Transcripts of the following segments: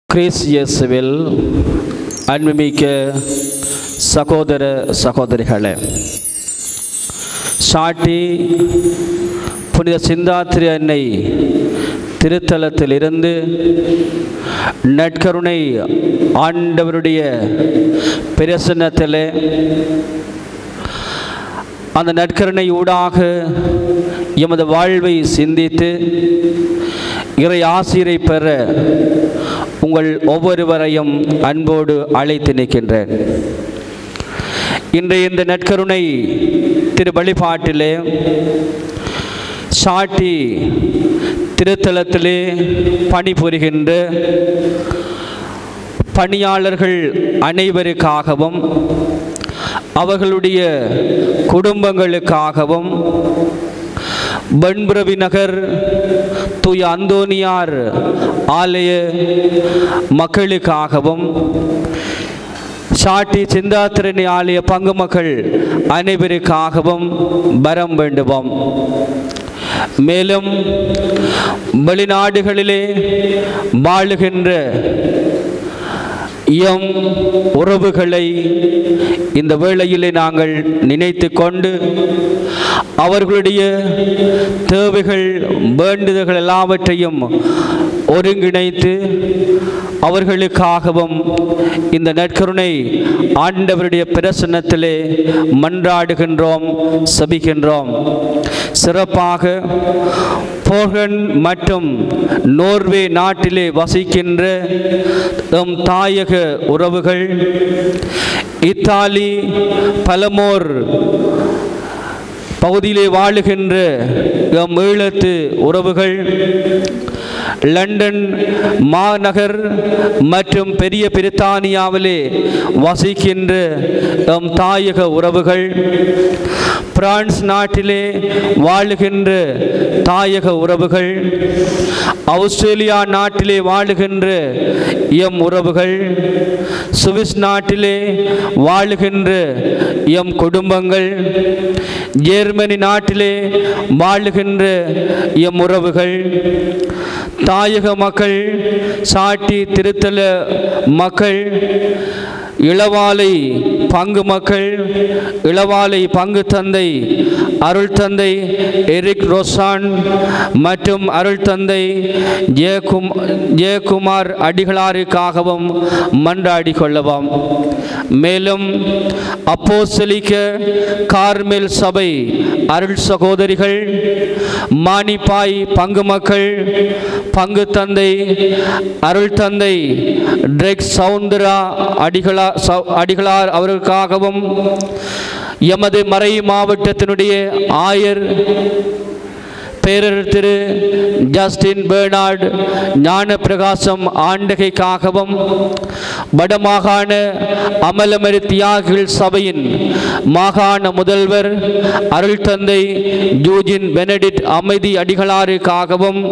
Chris இயேசுவில் அன்புமிக்க சகோதர சகோதரிகளே சாட்டி புனித சிந்தாத்திரி அன்னை திருத்தலத்திலிருந்து நற்கருணை ஆண்டவருடைய பிரசன்னத்திலே அந்த நற்கருணை ஊடாக எமது வாழ்வை சிந்தித்து இறை ஆசிரை பெற உங்கள் ஒவ்வொருவரையும் அன்போடு அழைத்து நிற்கின்றேன் இன்றைய இந்த நற்கருணை திரு வழிபாட்டிலே சாட்டி திருத்தலத்திலே பணிபுரிகின்ற பணியாளர்கள் அனைவருக்காகவும் அவர்களுடைய குடும்பங்களுக்காகவும் பண்புரவி நகர் தூய அந்தோனியார் ஆலய மக்களுக்காகவும் சாட்டி சிந்தாத்திரணி ஆலய பங்கு மக்கள் அனைவருக்காகவும் வரம் வேண்டுவோம் மேலும் வெளிநாடுகளிலே வாழுகின்ற எம் உறவுகளை இந்த வேளையிலே நாங்கள் நினைத்து கொண்டு அவர்களுடைய தேவைகள் வேண்டுதல்கள் எல்லாவற்றையும் ஒருங்கிணைத்து அவர்களுக்காகவும் இந்த நற்கருணை ஆண்டவருடைய பிரசன்னத்திலே மன்றாடுகின்றோம் சபிக்கின்றோம் சிறப்பாக போகன் மற்றும் நோர்வே நாட்டிலே வசிக்கின்ற எம் தாயக உறவுகள் இத்தாலி பலமோர் பகுதியிலே வாழுகின்ற எம் ஈழத்து உறவுகள் லண்டன் மாநகர் மற்றும் பெரிய பிரித்தானியாவிலே வசிக்கின்ற எம் தாயக உறவுகள் பிரான்ஸ் நாட்டிலே வாழுகின்ற தாயக உறவுகள் ஆஸ்திரேலியா நாட்டிலே வாழுகின்ற எம் உறவுகள் சுவிஸ் நாட்டிலே வாழுகின்ற எம் குடும்பங்கள் ஜெர்மனி நாட்டிலே வாழுகின்ற எம் உறவுகள் தாயக மக்கள் சாட்டி திருத்தல மக்கள் இளவாலை பங்கு மக்கள் இளவாலை பங்கு தந்தை அருள் தந்தை எரிக் ரோசான் மற்றும் அருள் தந்தை ஜெயக்கும் ஜெயக்குமார் அடிகளாருக்காகவும் மன்றாடி கொள்ளவும் மேலும் அப்போசலிக்க கார்மெல் சபை அருள் சகோதரிகள் மானிப்பாய் பங்கு மக்கள் பங்கு தந்தை அருள் தந்தை ட்ரெக் சவுந்தரா அடிகளா சௌ- அடிகளார் அவர்களுக்காகவும் எமது மறை மாவட்டத்தினுடைய ஆயர் பேரர் திரு ஜஸ்டின் பேர்னார்டு ஞான பிரகாசம் ஆண்டகைக்காகவும் வடமாகாண அமலமரி தியாகிகள் சபையின் மாகாண முதல்வர் அருள் தந்தை ஜூஜின் பெனடிட் அமைதி அடிகளாருக்காகவும்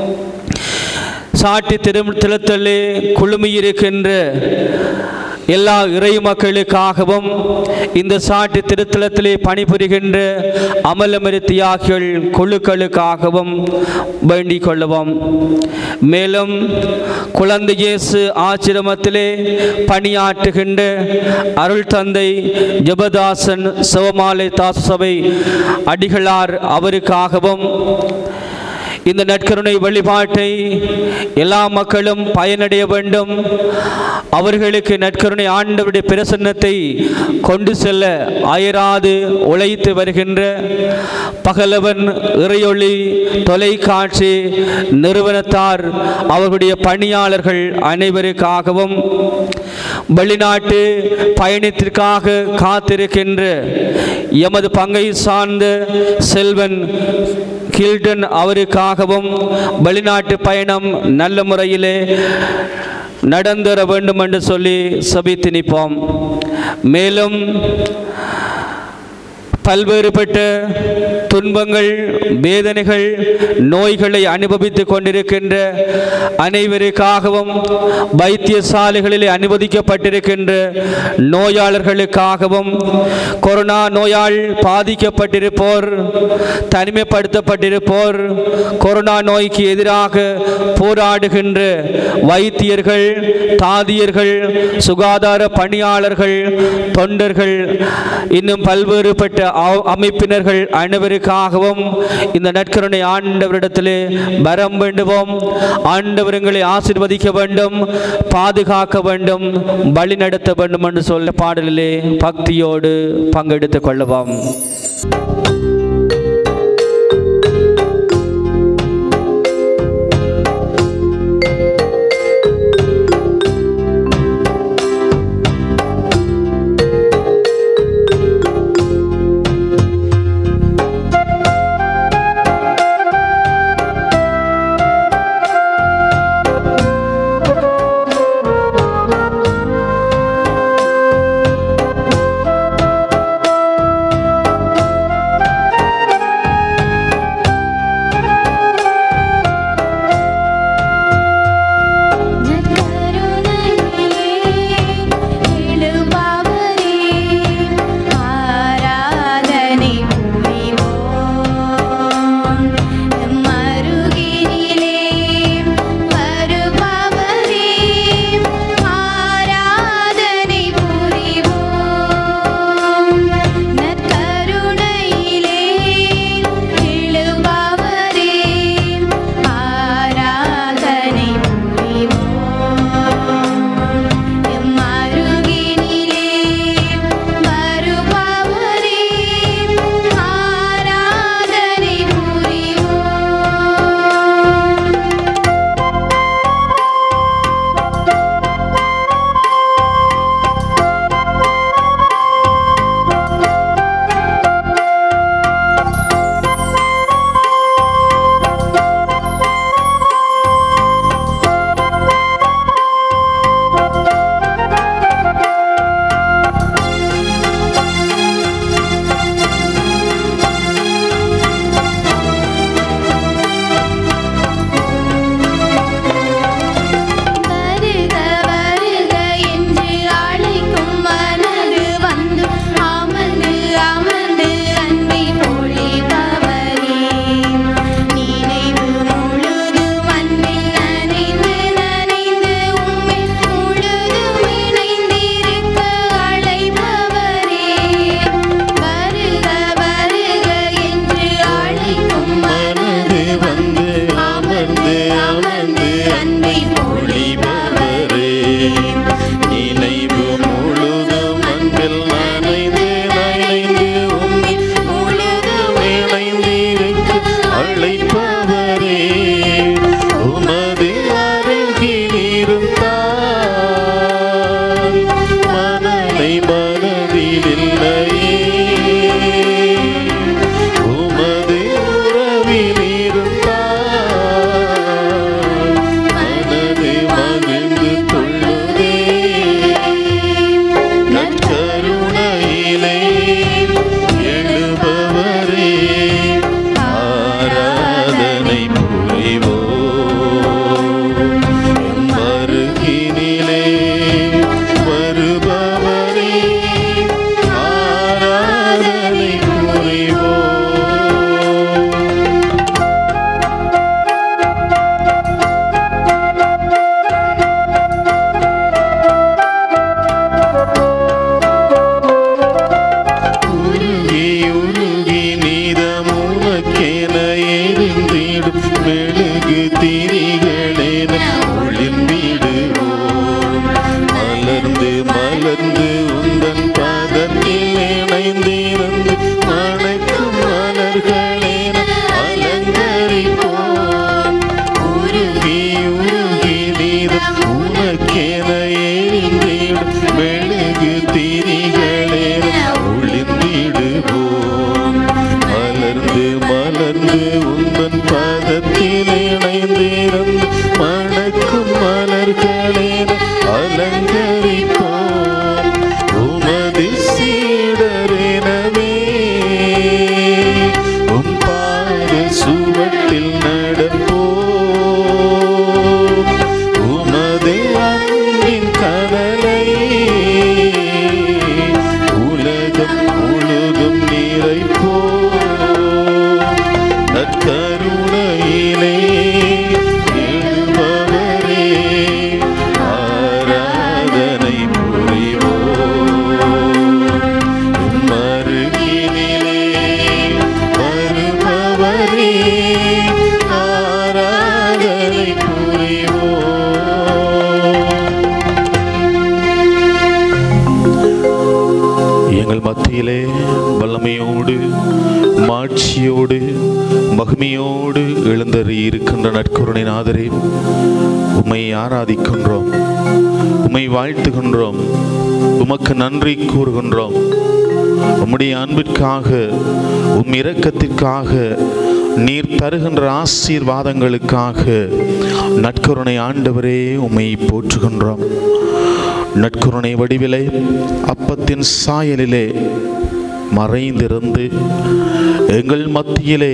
சாட்டி திரு திருத்தலே குழுமியிருக்கின்ற எல்லா இறை மக்களுக்காகவும் இந்த சாட்டு திருத்தலத்திலே பணிபுரிகின்ற அமலமரி தியாகிகள் குழுக்களுக்காகவும் வேண்டிக் கொள்ளுவோம் மேலும் குழந்தை இயேசு ஆசிரமத்திலே பணியாற்றுகின்ற அருள் தந்தை ஜெபதாசன் சிவமாலை தாச சபை அடிகளார் அவருக்காகவும் இந்த நற்கருணை வழிபாட்டை எல்லா மக்களும் பயனடைய வேண்டும் அவர்களுக்கு நற்கருணை ஆண்டவருடைய பிரசன்னத்தை கொண்டு செல்ல அயராது உழைத்து வருகின்ற பகலவன் இறையொளி தொலைக்காட்சி நிறுவனத்தார் அவர்களுடைய பணியாளர்கள் அனைவருக்காகவும் வெளிநாட்டு பயணத்திற்காக காத்திருக்கின்ற எமது பங்கை சார்ந்த செல்வன் கில்டன் அவருக்காகவும் வெளிநாட்டு பயணம் நல்ல முறையிலே நடந்தர வேண்டும் என்று சொல்லி சபித்து நிற்போம் மேலும் பல்வேறுபட்ட துன்பங்கள் வேதனைகள் நோய்களை அனுபவித்துக் கொண்டிருக்கின்ற அனைவருக்காகவும் வைத்தியசாலைகளில் அனுமதிக்கப்பட்டிருக்கின்ற நோயாளர்களுக்காகவும் கொரோனா நோயால் பாதிக்கப்பட்டிருப்போர் தனிமைப்படுத்தப்பட்டிருப்போர் கொரோனா நோய்க்கு எதிராக போராடுகின்ற வைத்தியர்கள் தாதியர்கள் சுகாதார பணியாளர்கள் தொண்டர்கள் இன்னும் பல்வேறுபட்ட அ- அமைப்பினர்கள் அனைவருக்காகவும் இந்த நற்கருணை ஆண்டவரிடத்திலே வரம் வேண்டுவோம் ஆண்டவர் எங்களை ஆசீர்வதிக்க வேண்டும் பாதுகாக்க வேண்டும் வழி நடத்த வேண்டும் என்று சொல்ல பாடலிலே பக்தியோடு பங்கெடுத்துக் கொள்ளுவோம் அலங்கரிப்போம் உமது சீடரெனவே மத்தியிலே வல்லமையோடு மாட்சியோடு மகிமையோடு எழுந்தறி இருக்கின்ற நற்கருணை நாதரே உம்மை ஆராதிக்கின்றோம் உம்மை வாழ்த்துகின்றோம் உமக்கு நன்றி கூறுகின்றோம் உம்முடைய அன்பிற்காக உம் இரக்கத்திற்காக நீர் தருகின்ற ஆசீர்வாதங்களுக்காக நற்கருணை ஆண்டவரே உம்மை போற்றுகின்றோம் நற்கருணை வடிவிலே அப்பத்தின் சாயலிலே மறைந்திருந்து எங்கள் மத்தியிலே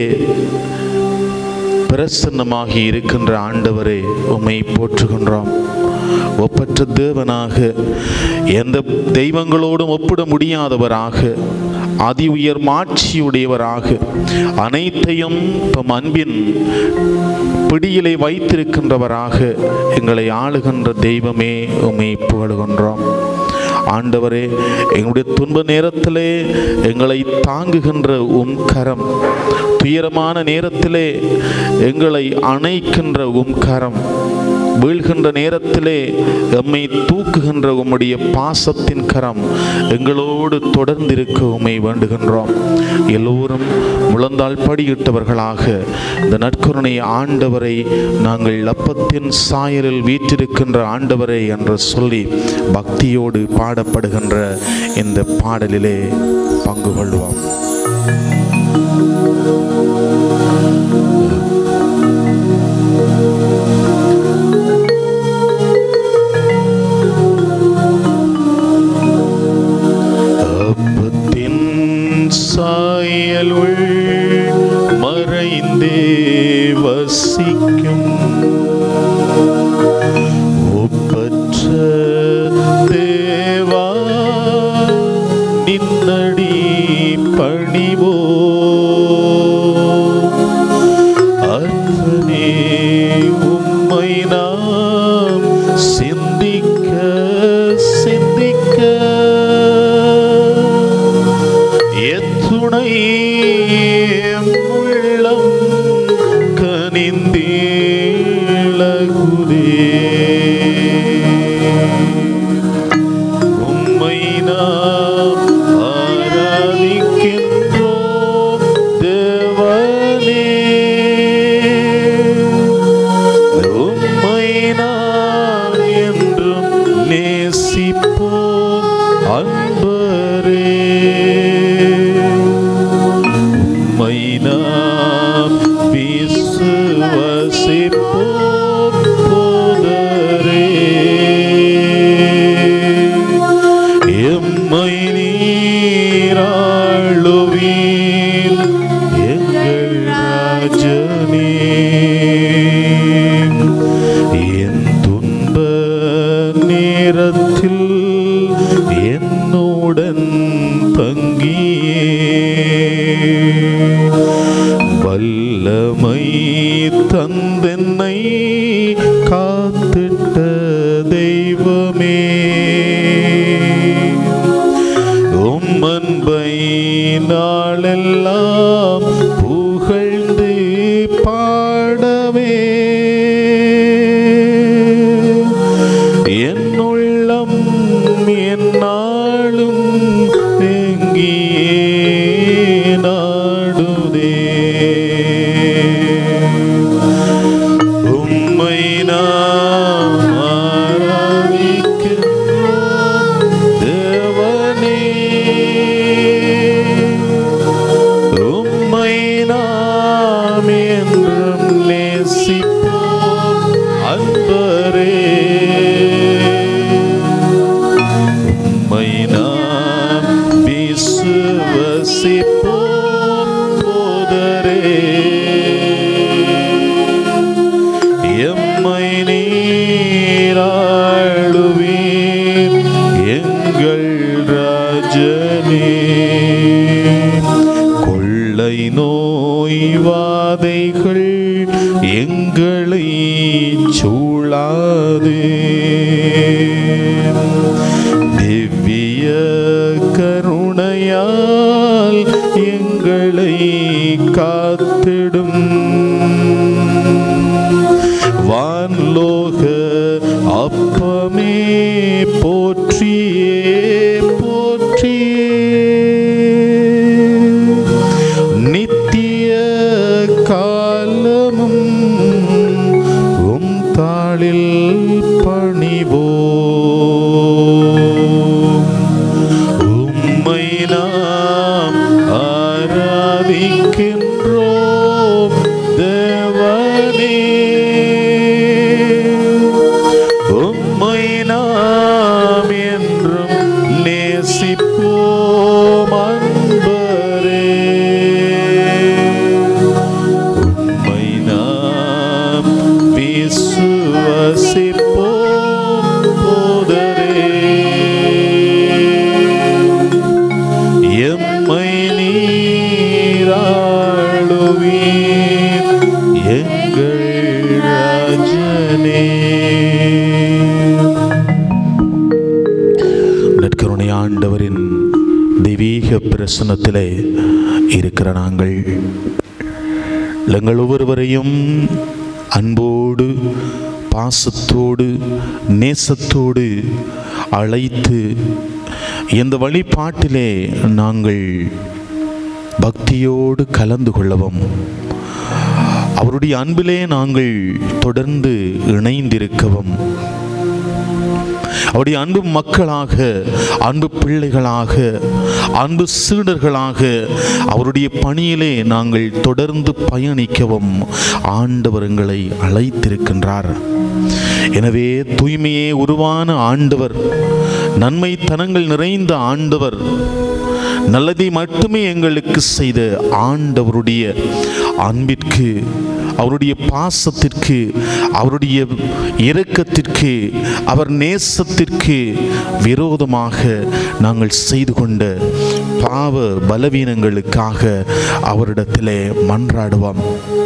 பிரசன்னமாகி இருக்கின்ற ஆண்டவரே உம்மை போற்றுகின்றோம் ஒப்பற்ற தேவனாக எந்த தெய்வங்களோடும் ஒப்பிட முடியாதவராக அதி உயர் மாட்சியுடையவராக அனைத்தையும் தம் அன்பின் பிடியிலே வைத்திருக்கின்றவராக எங்களை ஆளுகின்ற தெய்வமே உம்மை புகழுகின்றோம் ஆண்டவரே எங்களுடைய துன்ப நேரத்திலே எங்களை தாங்குகின்ற உம் கரம் துயரமான நேரத்திலே எங்களை அணைக்கின்ற உம் கரம் வீழ்கின்ற நேரத்திலே எம்மை தூக்குகின்ற உம்முடைய பாசத்தின் கரம் எங்களோடு தொடர்ந்திருக்க உம்மை வேண்டுகின்றோம் எல்லோரும் முழந்தால் படியிட்டவர்களாக இந்த நற்கருணை ஆண்டவரை நாங்கள் அப்பத்தின் சாயலில் வீற்றிருக்கின்ற ஆண்டவரை என்று சொல்லி பக்தியோடு பாடப்படுகின்ற இந்த பாடலிலே பங்கு கொள்வோம் அப்பத்தின் சாயலுள் மறைந்தே வசிக்கும் ஒப்பற்ற தேவா நின்னடி பணிவோ அர்த்தனே உம்மை நாம் சிந்திக்க சிந்திக்க எத்துணை உள்ளம் கனிந்தீழகுதே உம்மை நாம் ஆராதிக்கின்றோம் தேவனே உம்மை நாம் என்றும் நேசிப்போம் அன்பரே உம்மை நாம் விசுவசிப்போம் போதரே எம்மை நீராளுவீர் எங்கள் ராஜனே என் துன்ப நேரத்தில் என்னுடன் தங்கியே வல்லமை தந்தென்னை காத்திட்ட தெய்வமே உம்மன்பை நாளெல்லாம் புகழ்ந்து பாடவே என்னுள்ளம் என்னாலும் எங்கியே நாடுதே உம்மை நாம் ஆராதிக்கின்றோம் தேவனே உம்மை நாம் என்றும் நேசிப்போம் அன்பரே உம்மை நாம் விசுவசிப்போம் போதரே எம்மை நீராளுவீர் எங்கள் ராஜனே கொள்ளை நோய் வாதைகள் எங்களை சூழாது திவ்ய கருணையால் எங்களை காத்திடும் வான்லோக அப்பமே போற்றியே போற்றியே நாம் என்றும் நேசிப்போம் அன்பரே உம்மை நாம் விசுவசிப்போம் போதரே எம்மை நீராளுவீர் எங்கள் ராஜனே நற்கருணை ஆண்டவரின் தெய்வீக பிரசனத்திலே இருக்கிற நாங்கள் எங்கள் ஒவ்வொருவரையும் அன்போடு பாசத்தோடு நேசத்தோடு அழைத்து இந்த வழிபாட்டிலே நாங்கள் பக்தியோடு கலந்து கொள்ளவும் அவருடைய அன்பிலே நாங்கள் தொடர்ந்து இணைந்திருக்கவும் அவருடைய அன்பு மக்களாக அன்பு பிள்ளைகளாக அன்பு சீடர்களாக அவருடைய பணியிலே நாங்கள் தொடர்ந்து பயணிக்கவும் ஆண்டவர் எங்களை அழைத்திருக்கின்றார் எனவே தூய்மையே உருவான ஆண்டவர் நன்மை தனங்கள் நிறைந்த ஆண்டவர் நல்லதை மட்டுமே எங்களுக்கு செய்த ஆண்டவருடைய அன்பிற்கு அவருடைய பாசத்திற்கு அவருடைய இரக்கத்திற்கு அவர் நேசத்திற்கு விரோதமாக நாங்கள் செய்து கொண்ட பாவ பலவீனங்களுக்காக அவரிடத்திலே மன்றாடுவோம்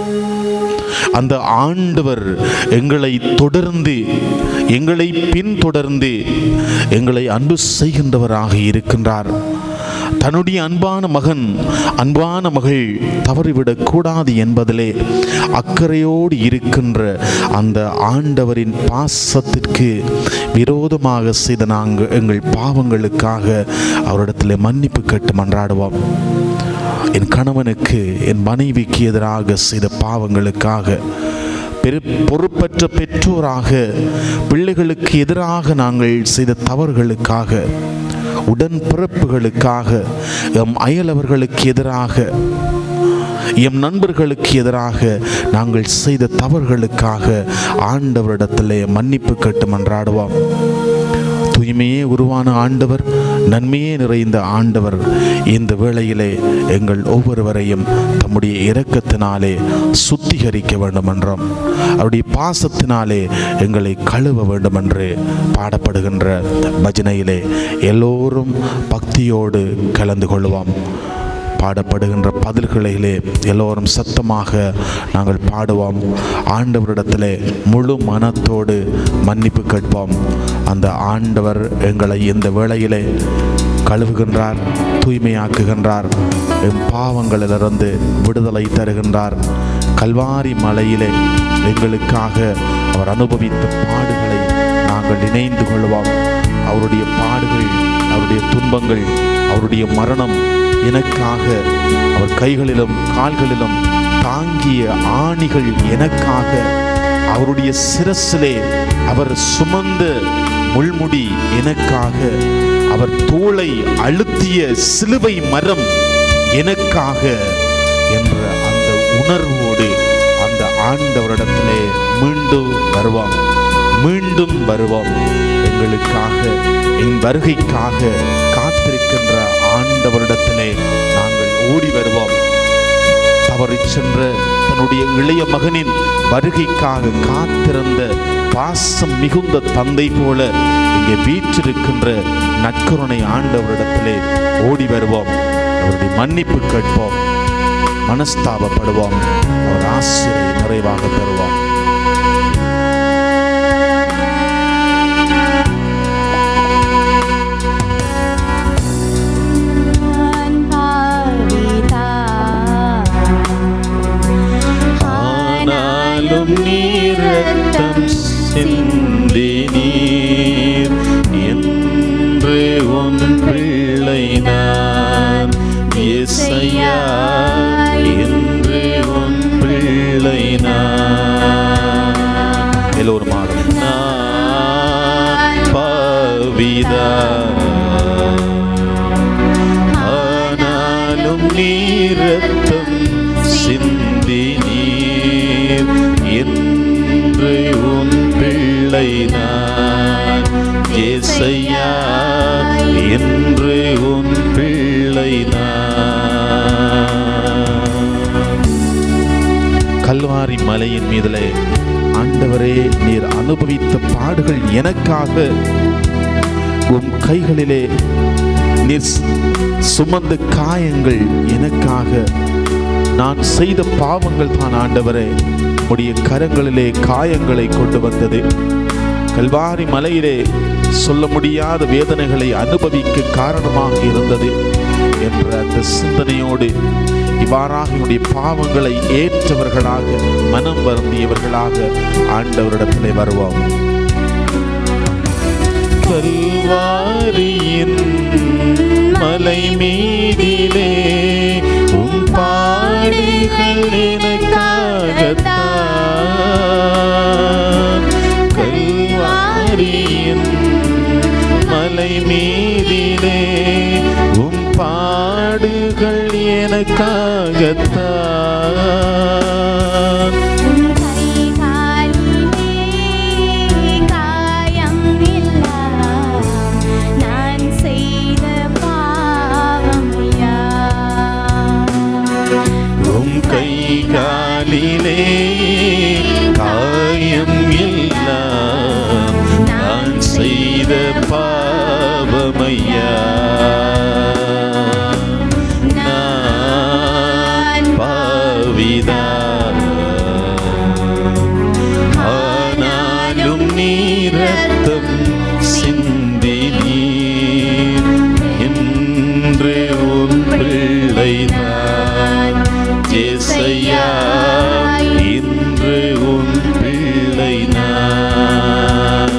அந்த ஆண்டவர் எங்களை தொடர்ந்து எங்களை பின்தொடர்ந்து எங்களை அன்பு செய்கின்றவராக இருக்கின்றார் தன்னுடைய அன்பான மகன் அன்பான மகள் தவறிவிடக் கூடாது என்பதிலே அக்கறையோடு இருக்கின்ற அந்த ஆண்டவரின் பாசத்திற்கு விரோதமாக செய்த நாங்கள் எங்கள் பாவங்களுக்காக அவரிடத்தில் மன்னிப்பு கேட்டு மன்றாடுவோம் என் கணவனுக்கு என் மனைவிக்கு எதிராக செய்த பாவங்களுக்காக பெரு பொறுப்பற்ற பெற்றோராக பிள்ளைகளுக்கு எதிராக நாங்கள் செய்த தவறுகளுக்காக உடன்பிறப்புகளுக்காக எம் அயலவர்களுக்கு எதிராக எம் நண்பர்களுக்கு எதிராக நாங்கள் செய்த தவறுகளுக்காக ஆண்டவரிடத்திலே மன்னிப்பு கேட்டு மன்றாடுவோம் தூய்மையே உருவான ஆண்டவர் நன்மையே நிறைந்த ஆண்டவர் இந்த வேளையிலே எங்கள் ஒவ்வொருவரையும் தம்முடைய இரக்கத்தினாலே சுத்திகரிக்க வேண்டும் என்றும் அவருடைய பாசத்தினாலே எங்களை கழுவ வேண்டும் என்று பாடப்படுகின்ற பஜனையிலே எல்லோரும் பக்தியோடு கலந்து கொள்வோம் பாடப்படுகின்ற பதில்களிலே எல்லோரும் சத்தமாக நாங்கள் பாடுவோம் ஆண்டவரிடத்திலே முழு மனத்தோடு மன்னிப்பு கேட்போம் அந்த ஆண்டவர் எங்களை இந்த வேளையிலே கழுவுகின்றார் தூய்மையாக்குகின்றார் எம் பாவங்களிலிருந்து விடுதலை தருகின்றார் கல்வாரி மலையிலே எங்களுக்காக அவர் அனுபவித்த பாடுகளை நாங்கள் நினைந்து கொள்வோம் அவருடைய பாடுகள் அவருடைய துன்பங்கள் அவருடைய மரணம் எனக்காக அவர் கைகளிலும் கால்களிலும் தாங்கிய ஆணிகள் எனக்காக அவருடைய சிரசிலே அவர் சுமந்த முள்முடி எனக்காக அவர் தோளை அழுத்திய சிலுவை மரம் எனக்காக என்ற அந்த உணர்வோடு அந்த ஆண்டவரிடத்திலே மீண்டும் வருவோம் மீண்டும் வருவோம் எங்களுக்காக என் வருகைக்காக காத்திருக்கின்ற ஆண்டவரிடத்திலே நாங்கள் ஓடி வருவோம் தவறிச் சென்ற தன்னுடைய இளைய மகனின் வருகைக்காக காத்திருந்த பாசம் மிகுந்த தந்தை போல இங்கே வீற்றிருக்கின்ற நற்கருணை ஆண்டவரிடத்திலே ஓடி வருவோம் அவருடைய மன்னிப்பு கேட்போம் மனஸ்தாபப்படுவோம் அவர் ஆசிரியை நிறைவாக பெறுவோம் ஆனாலும் நீரத்தம் சிந்தி நீர் என்று உன் பிள்ளை நான் இசையா என்று உன் பிள்ளை நான் எல்லோரும் ஆடும் நான் பாவிதா ஆனாலும் நீரத்தம் சிந்தி நீர் என்று உன் பிள்ளை நான் ஏசையா என்று உன் பிள்ளை நான் கல்வாரி மலையின் மீதிலே ஆண்டவரே நீர் அனுபவித்த பாடுகள் எனக்காக உம் கைகளிலே நீர் சு- சுமந்த காயங்கள் எனக்காக நான் செய்த பாவங்கள் தான் ஆண்டவரே உடைய கரங்களிலே காயங்களை கொண்டு வந்தது கல்வாரி மலையிலே சொல்ல முடியாத வேதனைகளை அனுபவிக்க காரணமாக இருந்தது என்ற அந்த சிந்தனையோடு இவ்வாறாக என்னுடைய பாவங்களை ஏற்றவர்களாக மனம் வருந்தியவர்களாக ஆண்டவரிடத்திலே வருவோம் கல்வாரியின் மலை மீதிலே உன் பாடுகள் எனக்காகத்தான் கல்வாரியின் மலை மீதிலே உம் பாடுகள் எனக்காகத்தான் உன் கைகாலிலே காயம் எல்லாம் நான் செய்த பாவமையா உம் கைகாலிலே காயம் எல்லாம் நான் செய்த பாவமையா நான் பாவிதான் ஆனாலும் நீரத்தம் சிந்தி நீர் என்று உன் பிள்ளைதான் ஜேசையா இன்று உன் பிள்ளை நான்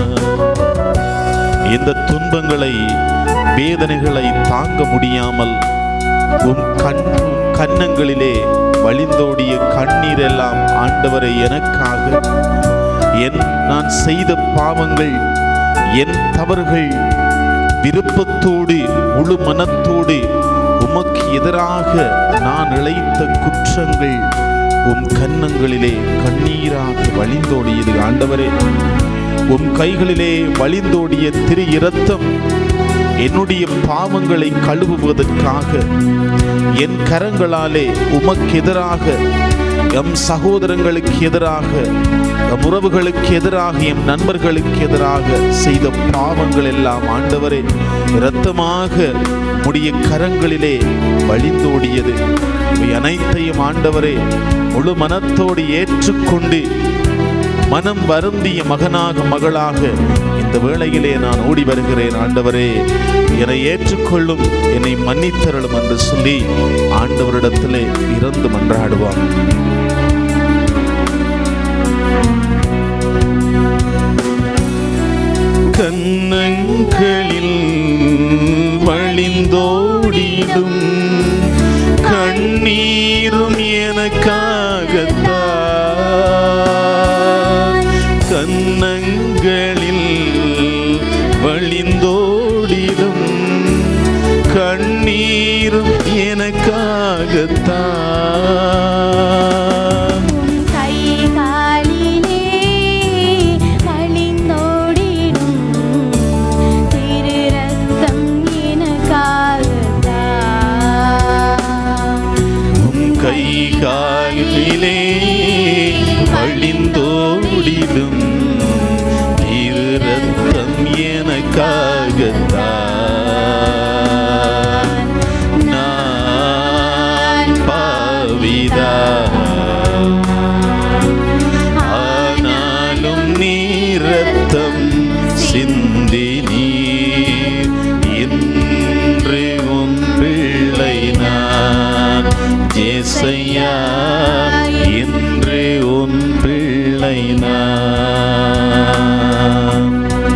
இந்த துன்பங்களை வேதனைகளை தாங்க முடியாமல் உம் கண் உம் கன்னங்களிலே வழிந்தோடிய கண்ணீர் எல்லாம் ஆண்டவரை எனக்காக என் நான் செய்த பாவங்கள் என் தவறுகள் விருப்பத்தோடு முழு மனத்தோடு உமக்கு எதிராக நான் இழைத்த குற்றங்கள் உம் கன்னங்களிலே கண்ணீராக வழிந்தோடியது ஆண்டவரே உம் கைகளிலே வழிந்தோடிய திரு இரத்தம் என்னுடைய பாவங்களை கழுவுவதற்காக என் கரங்களாலே உமக்கு எதிராக எம் சகோதரங்களுக்கு எதிராக எம் உறவுகளுக்கு எதிராக எம் நண்பர்களுக்கு எதிராக செய்த பாவங்கள் எல்லாம் ஆண்டவரே இரத்தமாக உடைய கரங்களிலே வழிந்தோடியது இவை அனைத்தையும் ஆண்டவரே முழு மனத்தோடு ஏற்றுக்கொண்டு மனம் வருந்திய மகனாக மகளாக இந்த வேளையிலே நான் ஓடி வருகிறேன் ஆண்டவரே என்னை ஏற்றுக்கொள்ளும் என்னை மன்னித்தருளும் என்று சொல்லி ஆண்டவரிடத்திலே இறந்து மன்றாடுவான் கண்ணங்களில் வழிந்தோடிடும் கண்ணீரும் எனக்காகத்தான் கண்ணங்களில் வழிந்தோடிடும் கண்ணீரும் எனக்காகத்தான் உன் கைகாலிலே வழிந்தோடிடும் திரு ரத்தம் எனக்காகத்தான் உம் கை காலிலே வழிந்தோடிடும் திரு ரத்தம் எனக்காகத்தான் நான் பாவிதான் ஆனாலும் நீ ரத்தம் சிந்தி நீர் இன்று உன் பிள்ளை நான் ஜேசையா இன்று உன் பிள்ளை நான்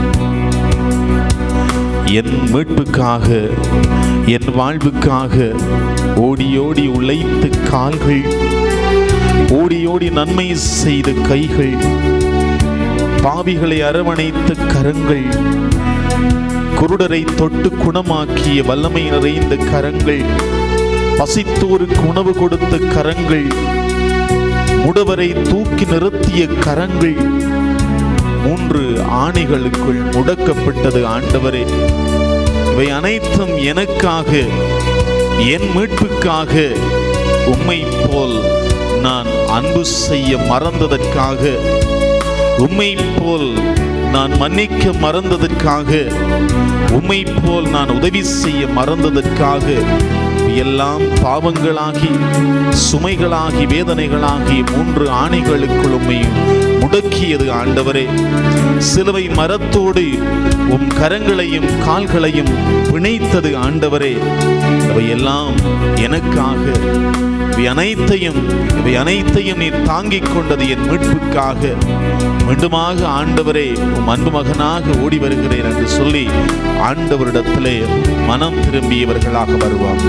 என் மீட்புக்காக என் வாழ்வுக்காக ஓடி ஓடி உழைத்த கால்கள் ஓடி ஓடி நன்மை செய்த கைகள் பாவிகளை அரவணைத்த கரங்கள் குருடரை தொட்டு குணமாக்கிய வல்லமை நிறைந்த கரங்கள் பசித்தோருக்கு உணவு கொடுத்த கரங்கள் முடவரை தூக்கி நிறுத்திய கரங்கள் மூன்று ஆணிகளுக்குள் முடக்கப்பட்டது ஆண்டவரே இவை அனைத்தும் எனக்காக என் மீட்புக்காக உம்மை போல் நான் அன்பு செய்ய மறந்ததற்காக உம்மை போல் நான் மன்னிக்க மறந்ததற்காக உம்மை போல் நான் உதவி செய்ய மறந்ததற்காக எல்லாம் பாவங்களாகி சுமைகளாகி வேதனைகளாகி மூன்று ஆணைகளுக்குள் உம்மை முடக்கியது ஆண்டவரே சிலுவை மரத்தோடு உம் கரங்களையும் கால்களையும் பிணைத்தது ஆண்டவரே அவையெல்லாம் எனக்காக இவை அனைத்தையும் இவை அனைத்தையும் நீர் தாங்கிக் கொண்டது என் மீட்புக்காக மீண்டுமாக ஆண்டவரே உம் அன்பு மகனாக ஓடி வருகிறேன் என்று சொல்லி ஆண்டவரிடத்திலே மனம் திரும்பியவர்களாக வருவார்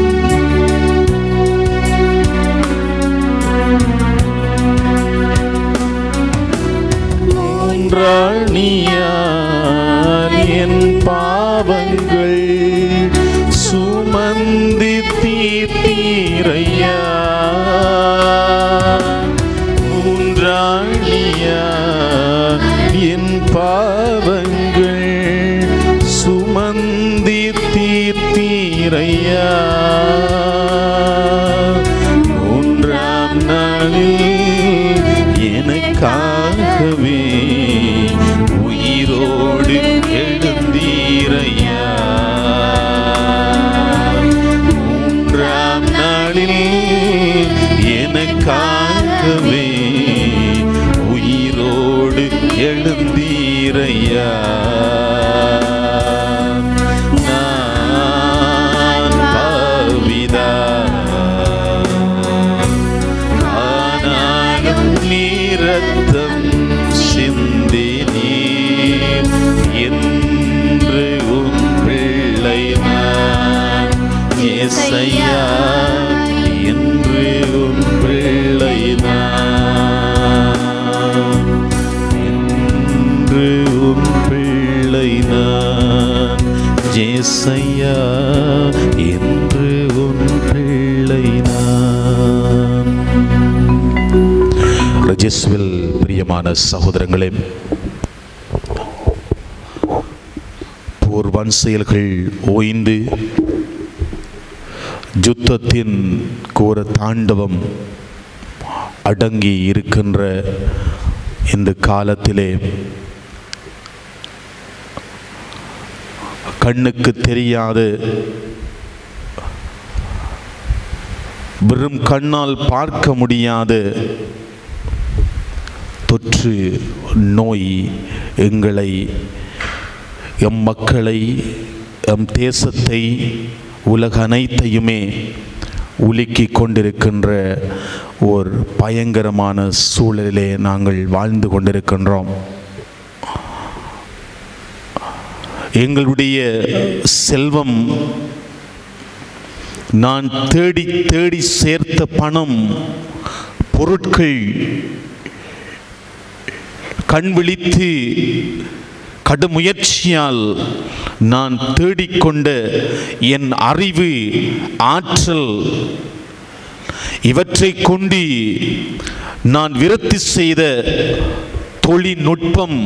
மூன்றாணியால் என் பாவங்கள் சுமந்தி தீர்த்தீரையா மூன்றாணியால் என் பாவங்கள் சுமந்தி தீர்த்தீரையா மூன்றாம் நாளில் எனக்காகவே உயிரோடு எழுந்தீரையா மூன்றாம் நாளில் எனக்காகவே உயிரோடு எழுந்தீரையா நான் பாவிதான் ஆனாலும் நீரத்தம் சிந்தி நீர் என்று உன் பிள்ளை நான் ஏசையா என்று உன் பிள்ளை நான் என்று உன் பிள்ளை நான் ஜேசையா என்று உன் பிள்ளை நான் ரஜஸ்வில் பிரியமான சகோதரங்களே போர் வன் செயல்கள் ஓய்ந்து யுத்தத்தின் கோர தாண்டவம் அடங்கி இருக்கின்ற இந்த காலத்திலே கண்ணுக்கு தெரியாத வெறும் கண்ணால் பார்க்க முடியாத தொற்று நோய் எங்களை எம் மக்களை எம் தேசத்தை உலக அனைத்தையுமே உலுக்கி கொண்டிருக்கின்ற ஒரு பயங்கரமான சூழலிலே நாங்கள் வாழ்ந்து கொண்டிருக்கின்றோம் எங்களுடைய செல்வம் நான் தேடி தேடி சேர்த்த பணம் பொருட்கள் கண் விழித்து கடும் முயற்சியால் நான் தேடிக்கொண்ட என் அறிவு ஆற்றல் இவற்றை கொண்டு நான் விருத்தி செய்த தொழில்நுட்பம்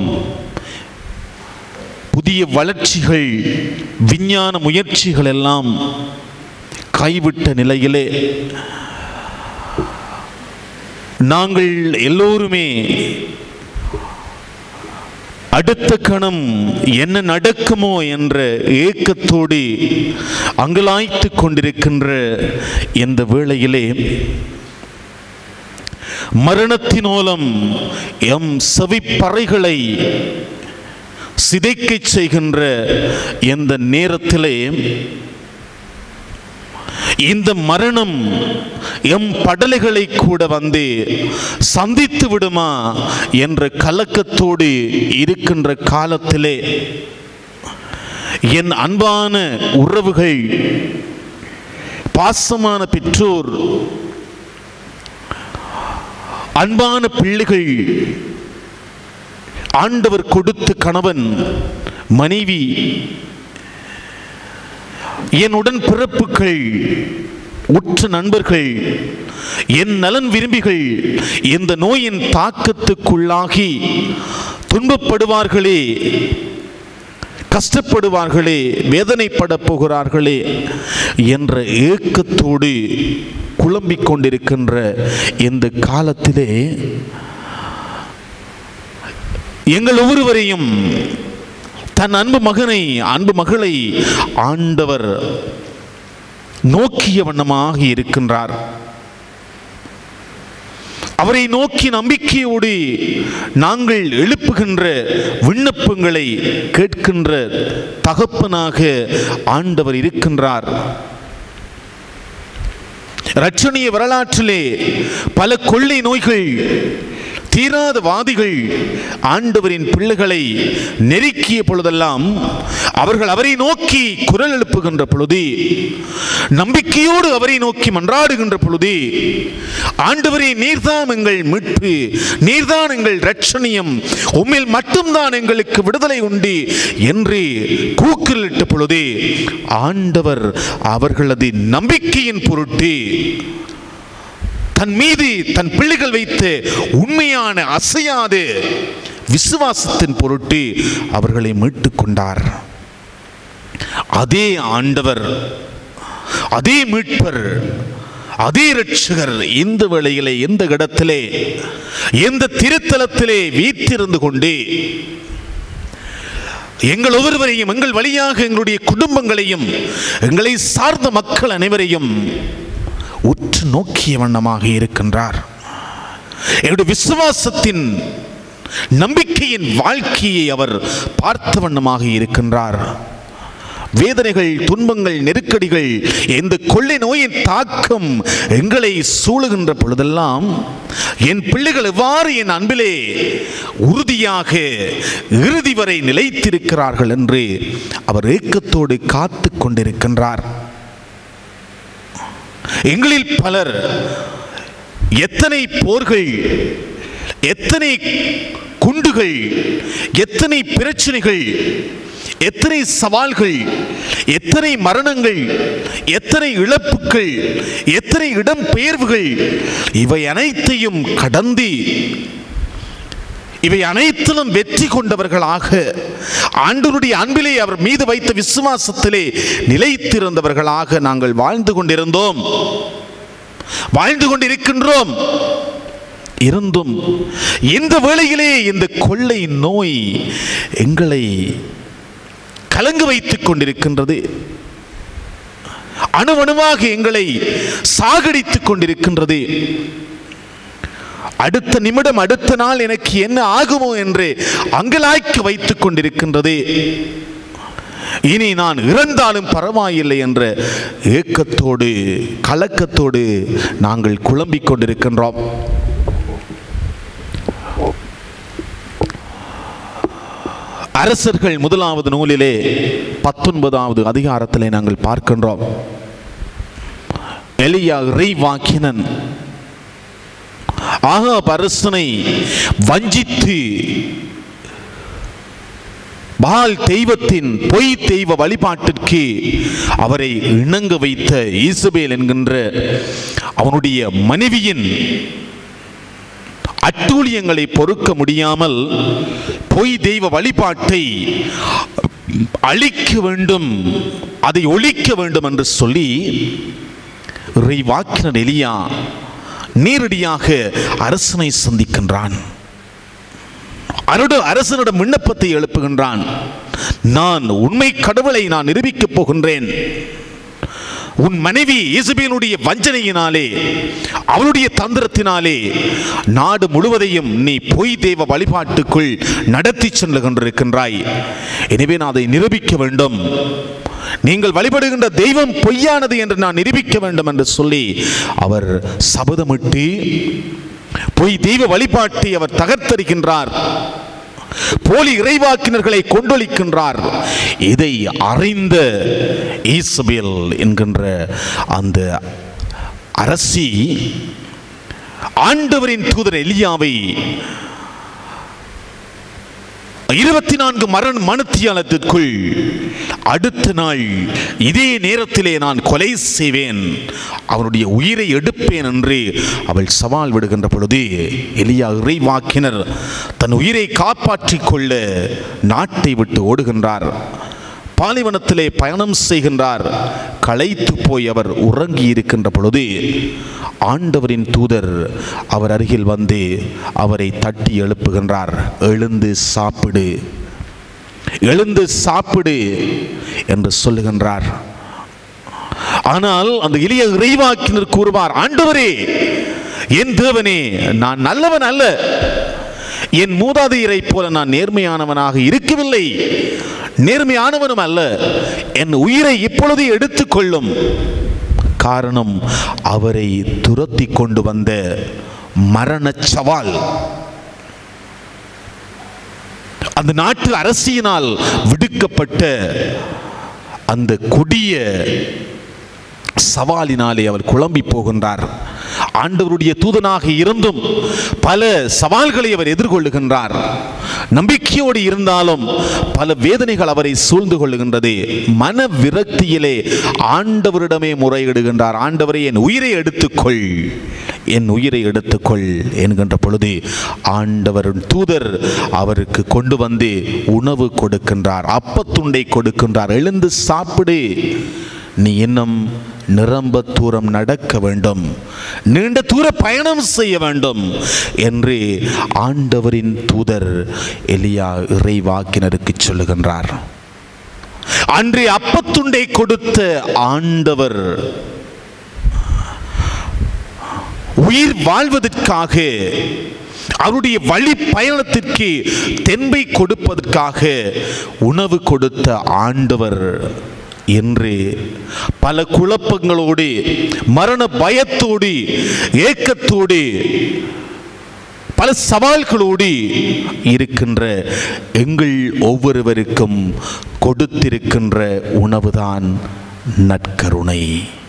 புதிய வளர்ச்சிகள் விஞ்ஞான முயற்சிகள் எல்லாம் கைவிட்ட நிலையிலே நாங்கள் எல்லோருமே அடுத்த கணம் என்ன நடக்குமோ என்ற ஏக்கத்தோடு அங்கலாய்த்து கொண்டிருக்கின்ற இந்த வேளையிலே மரணத்தினோலம் எம் செவிப்பறைகளை சிதைக்கச் செய்கின்ற இந்த நேரத்திலே இந்த மரணம் எம் படலைகளை கூட வந்து சந்தித்து விடுமா என்ற கலக்கத்தோடு இருக்கின்ற காலத்திலே என் அன்பான உறவுகள் பாசமான பெற்றோர் அன்பான பிள்ளைகள் ஆண்டவர் கொடுத்த கணவன் மனைவி என் உடன் பிறப்புகள் உற்ற நண்பர்கள் என் நலன் விரும்பிகள் இந்த நோயின் தாக்கத்துக்குள்ளாகி துன்பப்படுவார்களே கஷ்டப்படுவார்களே வேதனைப்பட போகிறார்களே என்ற ஏக்கத்தோடு குழம்பிக் கொண்டிருக்கின்ற இந்த காலத்திலே எங்கள் ஒவ்வொருவரையும் தன் அன்பு மகனை அன்பு மகளை ஆண்டவர் நோக்கிய வண்ணமாக இருக்கின்றார் அவரை நோக்கி நம்பிக்கையோடு நாங்கள் எழுப்புகின்ற விண்ணப்பங்களை கேட்கின்ற தகப்பனாக ஆண்டவர் இருக்கின்றார் இரட்சணிய வரலாற்றிலே பல கொள்ளை நோய்கள் தீராத வாதிகள் ஆண்டவரின் பிள்ளைகளை நெருக்கிய பொழுதெல்லாம் அவர்கள் அவரை நோக்கி குரல் எழுப்புகின்ற பொழுது நம்பிக்கையோடு அவரை நோக்கி மன்றாடுகின்ற பொழுது ஆண்டவரே நீர்தான் எங்கள் மீட்பு நீர்தான் எங்கள் ரட்சணியம் உம்மில் மட்டும்தான் எங்களுக்கு விடுதலை உண்டு என்று கூக்குரலிட்ட பொழுது ஆண்டவர் அவர்களது நம்பிக்கையின் பொருட்டு தன் மீது தன் பிள்ளைகள் வைத்து உண்மையான அசையாது விசுவாசத்தின் பொருட்டு அவர்களை மீட்டுக் கொண்டார் அதே ஆண்டவர் அதே மீட்பர் அதே ரட்சகர் இந்த வேளையிலே எந்த இடத்திலே எந்த திருத்தலத்திலே வீற்றிருந்து கொண்டு எங்கள் ஒவ்வொருவரையும் எங்கள் வழியாக எங்களுடைய குடும்பங்களையும் எங்களை சார்ந்த மக்கள் அனைவரையும் உற்று நோக்கிய வண்ணமாக இருக்கின்றார் என்னுடைய விசுவாசத்தின் நம்பிக்கையின் வாழ்க்கையை அவர் பார்த்த வண்ணமாக இருக்கின்றார் வேதனைகள் துன்பங்கள் நெருக்கடிகள் இந்த கொள்ளை நோயின் தாக்கம் எங்களை சூழுகின்ற பொழுதெல்லாம் என் பிள்ளைகள் எவ்வாறு என் அன்பிலே உறுதியாக இறுதி வரை நிலைத்திருக்கிறார்கள் என்று அவர் ஏக்கத்தோடு காத்து கொண்டிருக்கின்றார் எங்களில் பலர் எத்தனை போர்கள் எத்தனை குண்டுகள் எத்தனை பிரச்சனைகள் எத்தனை சவால்கள் எத்தனை மரணங்கள் எத்தனை இழப்புகள் எத்தனை இடம்பெயர்வுகள் இவை அனைத்தையும் கடந்து இவை அனைத்திலும் வெற்றி கொண்டவர்களாக ஆண்டவருடைய அன்பிலே அவர் மீது வைத்த விசுவாசத்திலே நிலைத்திருந்தவர்களாக நாங்கள் வாழ்ந்து கொண்டிருந்தோம் வாழ்ந்து கொண்டிருக்கின்றோம் இருந்தும் இந்த வேளையிலே இந்த கொள்ளை நோய் எங்களை கலங்க வைத்துக் கொண்டிருக்கின்றது அணுவணுவாக எங்களை சாகடித்துக் கொண்டிருக்கின்றது அடுத்த நிமிடம் அடுத்த நாள் எனக்கு என்ன ஆகுமோ என்று அங்கலாய்க்கு வைத்துக் கொண்டிருக்கின்றது இனி நான் இறந்தாலும் பரவாயில்லை என்ற ஏக்கத்தோடு கலக்கத்தோடு நாங்கள் குழம்பிக் கொண்டிருக்கின்றோம் அரசர்கள் முதலாவது நூலிலே பத்தொன்பதாவது அதிகாரத்திலே நாங்கள் பார்க்கின்றோம் எலியா இறைவாக்கினன் ஆகாப் அரசனை வஞ்சித்து பால் தெய்வத்தின் பொய் தெய்வ வழிபாட்டிற்கு அவரை இணங்க வைத்த ஈசபேல் என்கின்ற அவனுடைய மனைவியின் அட்டூழியங்களை பொறுக்க முடியாமல் பொய் தெய்வ வழிபாட்டை அழிக்க வேண்டும் அதை ஒழிக்க வேண்டும் என்று சொல்லி இறைவாக்கினர் எலியா நேரடியாக அரசனை சந்திக்கின்றான் அருட அரசனிடம் விண்ணப்பத்தை எழுப்புகின்றான் நான் உண்மை கடவுளை நான் நிரூபிக்கப் போகின்றேன் உன் மனைவி இசுபேலுடைய வஞ்சனையினாலே அவளுடைய தந்திரத்தினாலே நாடு முழுவதையும் நீ பொய் தெய்வ வழிபாட்டுக்குள் நடத்தி சென்று கொண்டிருக்கின்றாய் எனவே நான் அதை நிரூபிக்க வேண்டும் நீங்கள் வழிபடுகின்ற தெய்வம் பொய்யானது என்று நான் நிரூபிக்க வேண்டும் என்று சொல்லி அவர் சபதமிட்டு பொய் தெய்வ வழிபாட்டை அவர் தகர்த்தரிக்கின்றார் போலி இறைவாக்கினர்களை கொண்டொழிக்கின்றார் இதை அறிந்த ஈசபேல் என்கின்ற அந்த அரசி ஆண்டவரின் தூதர் எலியாவை இருபத்தி நான்கு மரண மனுத்தியாலத்திற்குள் அடுத்த நாள் இதே நேரத்திலே நான் கொலை செய்வேன் அவனுடைய உயிரை எடுப்பேன் என்று அவள் சவால் விடுகின்ற பொழுது எலியா இறைவாக்கினர் தன் உயிரை காப்பாற்றிக் கொள்ள நாட்டை விட்டு ஓடுகின்றார் பாலைவனத்திலே பயணம் செய்கின்றார் களைத்து போய் அவர் உறங்கி இருக்கின்ற பொழுது ஆண்டவரின் தூதர் அவர் அருகில் வந்து அவரை தட்டி எழுப்புகின்றார் எழுந்து சாப்பிடு எழுந்து சாப்பிடு என்று சொல்லுகின்றார் ஆனால் அந்த எளிய இறைவாக்கினர் கூறுவார் ஆண்டவரே என் தேவனே நான் நல்லவன் அல்ல என் மூதாதையரை போல நான் நேர்மையானவனாக இருக்கவில்லை நேர்மையானவனும் அல்ல என் உயிரை இப்பொழுது எடுத்துக்கொள்ளும் காரணம் அவரை துரத்தி கொண்டு வந்த மரணச் சவால் அந்த நாட்டு அரசியினால் விடுக்கப்பட்ட அந்த கொடிய சவாலினாலே அவர் குழம்பி போகின்றார் ஆண்டவருடைய தூதனாக இருந்தும் பல சவால்களை அவர் எதிர்கொள்ளுகின்றார் நம்பிக்கையோடு இருந்தாலும் பல வேதனைகள் அவரை சூழ்ந்து கொள்ளுகின்றது மன விரக்தியிலே ஆண்டவரிடமே முறையிடுகின்றார் ஆண்டவரை என் உயிரை எடுத்துக்கொள் என் உயிரை எடுத்துக்கொள் என்கின்ற பொழுது ஆண்டவரின் தூதர் அவருக்கு கொண்டு வந்து உணவு கொடுக்கின்றார் அப்பத்துண்டை கொடுக்கின்றார் எழுந்து சாப்பிடு நீ இன்னும் நிரம்ப தூரம் நடக்க வேண்டும் நீண்ட தூர பயணம் செய்ய வேண்டும் என்று ஆண்டவரின் தூதர் எலியா இறைவாக்கினருக்கு சொல்லுகின்றார் அன்றே அப்பத்துண்டை கொடுத்த ஆண்டவர் உயிர் வாழ்வதற்காக அவருடைய வழி பயணத்திற்கு தென்பை கொடுப்பதற்காக உணவு கொடுத்த ஆண்டவர் என்று பல குழப்பங்களோடு மரண பயத்தோடு ஏக்கத்தோடு பல சவால்களோடு இருக்கின்ற எங்கள் ஒவ்வொருவருக்கும் கொடுத்திருக்கின்ற உணவுதான் நற்கருணை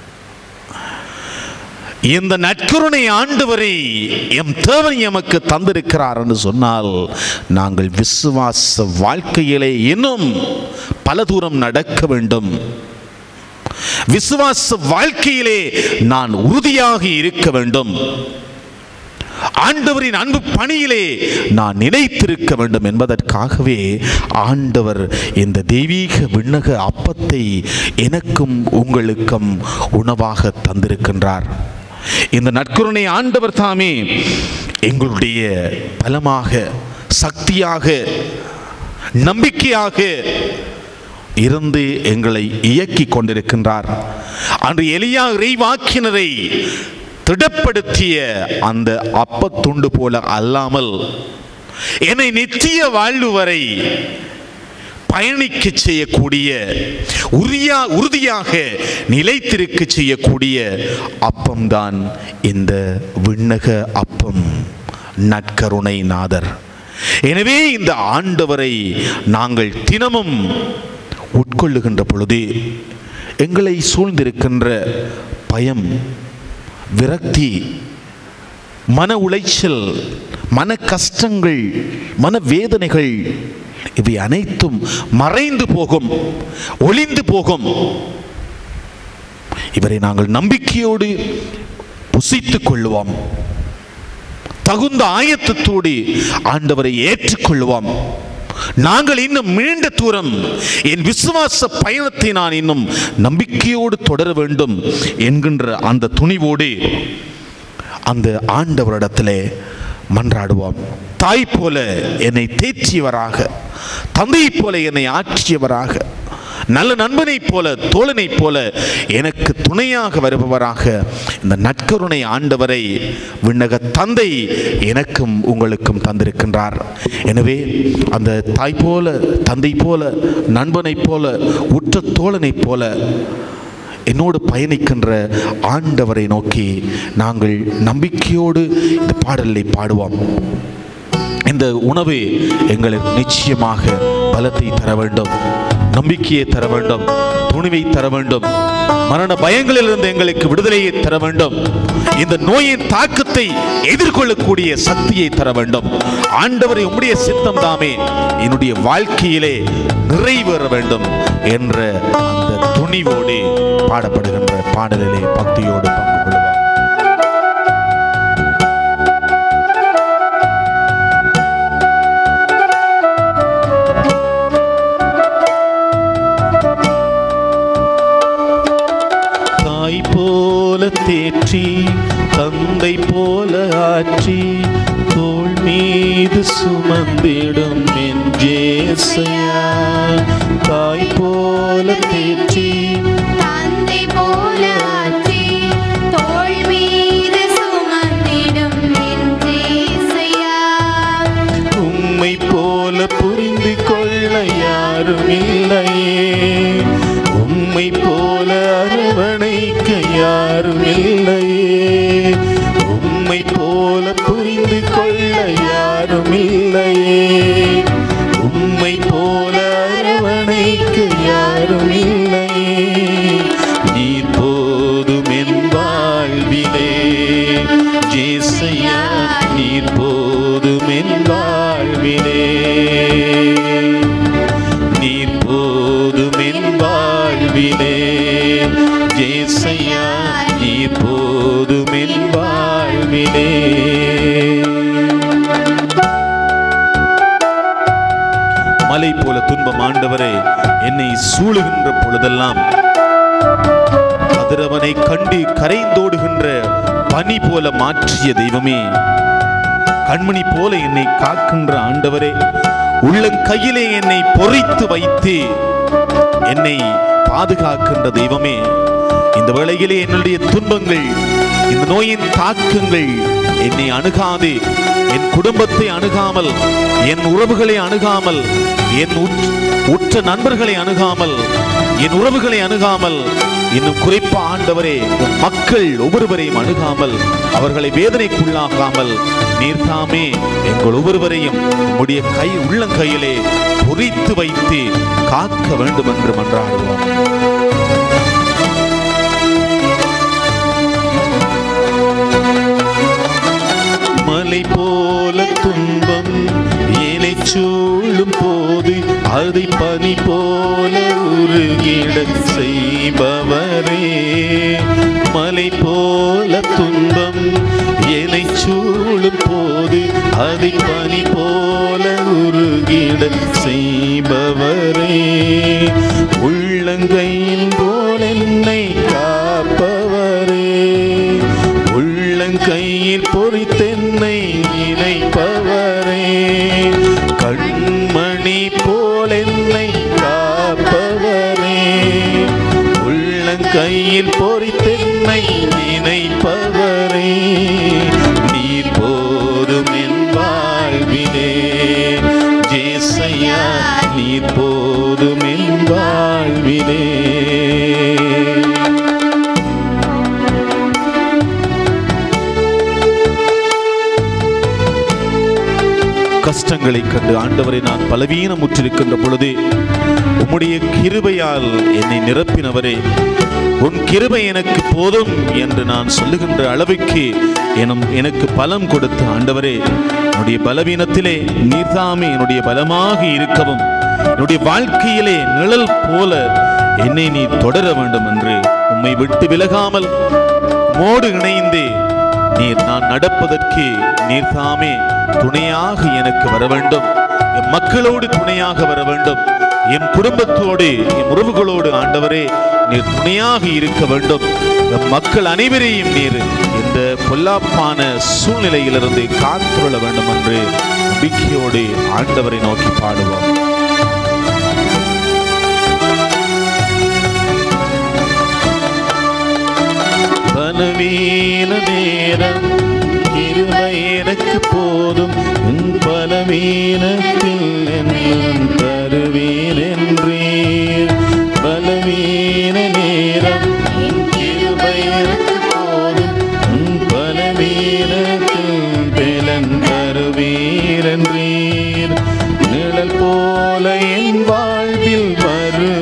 இந்த நற்கருணை ஆண்டவரை எம் தேவன் எமக்கு தந்திருக்கிறார் என்று சொன்னால் நாங்கள் விசுவாச வாழ்க்கையிலே இன்னும் பல தூரம் நடக்க வேண்டும் விசுவாச வாழ்க்கையிலே நான் உறுதியாக இருக்க வேண்டும் ஆண்டவரின் அன்பு பணியிலே நான் நினைத்திருக்க வேண்டும் என்பதற்காகவே ஆண்டவர் இந்த தெய்வீக விண்ணக அப்பத்தை எனக்கும் உங்களுக்கும் உணவாக தந்திருக்கின்றார் இந்த நற்கருணை ஆண்டவர் தாமே எங்களுடைய பலமாக சக்தியாக நம்பிக்கையாக இருந்து எங்களை இயக்கி கொண்டிருக்கின்றார் அன்று எலியா இறைவாக்கினரை திடப்படுத்திய அந்த அப்பத்துண்டு போல அல்லாமல் என்னை நித்திய வாழ்வு வரை பயணிக்க செய்யக்கூடிய உறுதியா உறுதியாக நிலைத்திருக்க செய்யக்கூடிய அப்பம்தான் இந்த விண்ணக அப்பம் நற்கருணை நாதர் எனவே இந்த ஆண்டவரை நாங்கள் தினமும் உட்கொள்ளுகின்ற பொழுது எங்களை சூழ்ந்திருக்கின்ற பயம் விரக்தி மன உளைச்சல் மன கஷ்டங்கள் மன வேதனைகள் இவை அனைத்தும் மறைந்து போகும் ஒளிந்து போகும் இவரை நாங்கள் நம்பிக்கையோடு புசித்துக் கொள்ளுவோம் தகுந்த ஆயத்தத்தோடு ஆண்டவரை ஏற்றுக்கொள்வோம் நாங்கள் இன்னும் மீண்ட தூரம் என் விசுவாச பயணத்தை நான் இன்னும் நம்பிக்கையோடு தொடர வேண்டும் என்கின்ற அந்த துணிவோடு அந்த ஆண்டவரிடத்திலே மன்றாடுவோம் தாய் போல என்னை தேற்றியவராக தந்தையைப் போல என்னை ஆற்றியவராக நல்ல நண்பனைப் போல தோழனைப் போல எனக்கு துணையாக வருபவராக இந்த நற்கருணை ஆண்டவரை விண்ணக தந்தை எனக்கும் உங்களுக்கும் தந்திருக்கின்றார் எனவே அந்த தாய் போல தந்தை போல நண்பனைப் போல உற்ற தோழனைப் போல என்னோடு பயணிக்கின்ற ஆண்டவரை நோக்கி நாங்கள் நம்பிக்கையோடு இந்த பாடலை பாடுவோம் இந்த உணவு எங்களுக்கு நிச்சயமாக பலத்தை தர வேண்டும் நம்பிக்கையை தர வேண்டும் துணிவை தர வேண்டும் மரண பயங்களிலிருந்து எங்களுக்கு விடுதலையை தர வேண்டும் இந்த நோயின் தாக்கத்தை எதிர்கொள்ளக்கூடிய சக்தியை தர வேண்டும் ஆண்டவரை உம்முடைய சித்தம் தாமே என்னுடைய வாழ்க்கையிலே நிறைவேற வேண்டும் என்ற அந்த துணிவோடு பாடப்படுகின்ற பாடலிலே பக்தியோடு பங்கு கொள்வார் தாய் போல தேற்றி தந்தை போல ஆற்றி தோள் மீது சுமந்திடும் என் ஜேசையா தாய் போல தேற்றி தந்தை போல ஆற்றி தோள் மீது சுமந்திடும் என் இயேசையா. உம்மை போல புரிந்து கொள்ள யாரும் இல்லையே உம்மை போல அரவணைக்க யாரும் இல்லையே உம்மை போல புரிந்து கொள்ள யாரும் இல்லையே உம்மை போல அரவணைக்க யாரும் இல்லையே நீர் போதும் என் வாழ்விலே ஜேசையா நீர் போதும் என் வாழ்விலே நீர் போதும் என் வாழ்விலே ஜேசையா நீர் போதும் என் வாழ்விலே மலை போல துன்பம் ஆண்டவரே என்னை சூழுகின்ற பொழுதெல்லாம் கதிரவனை கண்டு கரைந்தோடுகின்ற பனி போல மாற்றிய தெய்வமே கண்மணி போல என்னை காக்கின்ற ஆண்டவரே உள்ளங்கையிலே என்னை பொறித்து வைத்து என்னை பாதுகாக்கின்ற தெய்வமே இந்த வேளையிலே என்னுடைய துன்பங்கள் இந்த நோயின் தாக்கங்கள் என்னை அணுகாது என் குடும்பத்தை அணுகாமல் என் உறவுகளை அணுகாமல் என் உற்ற- உற்ற நண்பர்களை அணுகாமல் என் உறவுகளை அணுகாமல் இன்னும் குறிப்பா ஆண்டவரே உம் மக்கள் ஒவ்வொருவரையும் அணுகாமல் அவர்களை வேதனைக்குள்ளாகாமல் நீர்தாமே எங்கள் ஒவ்வொருவரையும் உம்முடைய கை உள்ளங்கையிலே பொறித்து வைத்து காக்க வேண்டும் என்று மன்றாடுவோம் மலை போல துன்பம் ஏனை சூழும் போது அதை பனி போல உருகிட செய்பவரே மலை போல துன்பம் ஏனை சூழும் போது அதை பனி போல உருகிட செய்பவரே உள்ளங்கையின் போல் என்னை காப்பவரே உள்ளங்கையில் பொறித்தென்னை நினைப்பவரே கண்மணி போல் என்னை காப்பவரே உள்ளங்கையில் பொறித்தென்னை நினைப்பவரே நீர் போதும் என் வாழ்விலே ஜேசையா நீர் போதும் என் வாழ்விலே கஷ்டங்களை கண்டு ஆண்டவரை நான் பலவீனமுற்றிருக்கின்ற பொழுது உம்முடைய கிருபையால் என்னை நிரப்பினவரே உன் கிருபை எனக்கு போதும் என்று நான் சொல்லுகின்ற அளவுக்கு எனும் எனக்கு பலம் கொடுத்த ஆண்டவரே என்னுடைய பலவீனத்திலே நீர்தாமே என்னுடைய பலமாக இருக்கவும் என்னுடைய வாழ்க்கையிலே நிழல் போல என்னை நீ தொடர வேண்டும் என்று உம்மை விட்டு விலகாமல் மோடு இணைந்து நீர் நான் நடப்பதற்கு நீர் தாமே துணையாக எனக்கு வர வேண்டும் என் மக்களோடு துணையாக வர வேண்டும் என் குடும்பத்தோடு என் உறவுகளோடு ஆண்டவரே நீர் துணையாக இருக்க வேண்டும் என் மக்கள் அனைவரையும் நீர் இந்த பொல்லாப்பான சூழ்நிலையிலிருந்து காத்துள்ள வேண்டும் என்று நம்பிக்கையோடு ஆண்டவரை நோக்கி பாடுவோம் பலவீன நேரம் கிருபை எனக்கு போதும் உன் பலவீனத்தில் என்னும் தருவீர் என்றீர் பலவீன நேரம் உன் கிருபை எனக்கு போதும் உன் பலவீனத்தில் பெலன் தருவீர் என்றீர் நிழல் போல என் வாழ்வில் வரு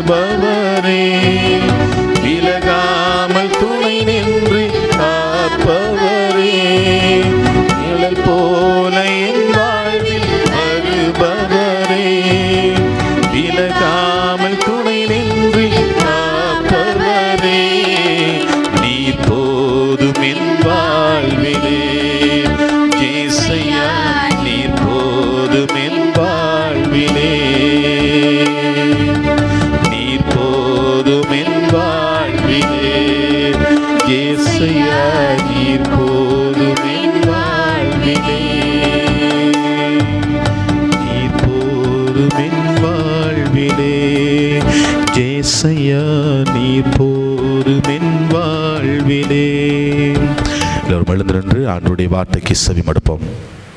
ஏசையா நீ போதுமென் வாழ்விலே எல்லோரும் எழுந்திருந்து ஆண்டுடைய வார்த்தைக்கு செவி மடுப்போம்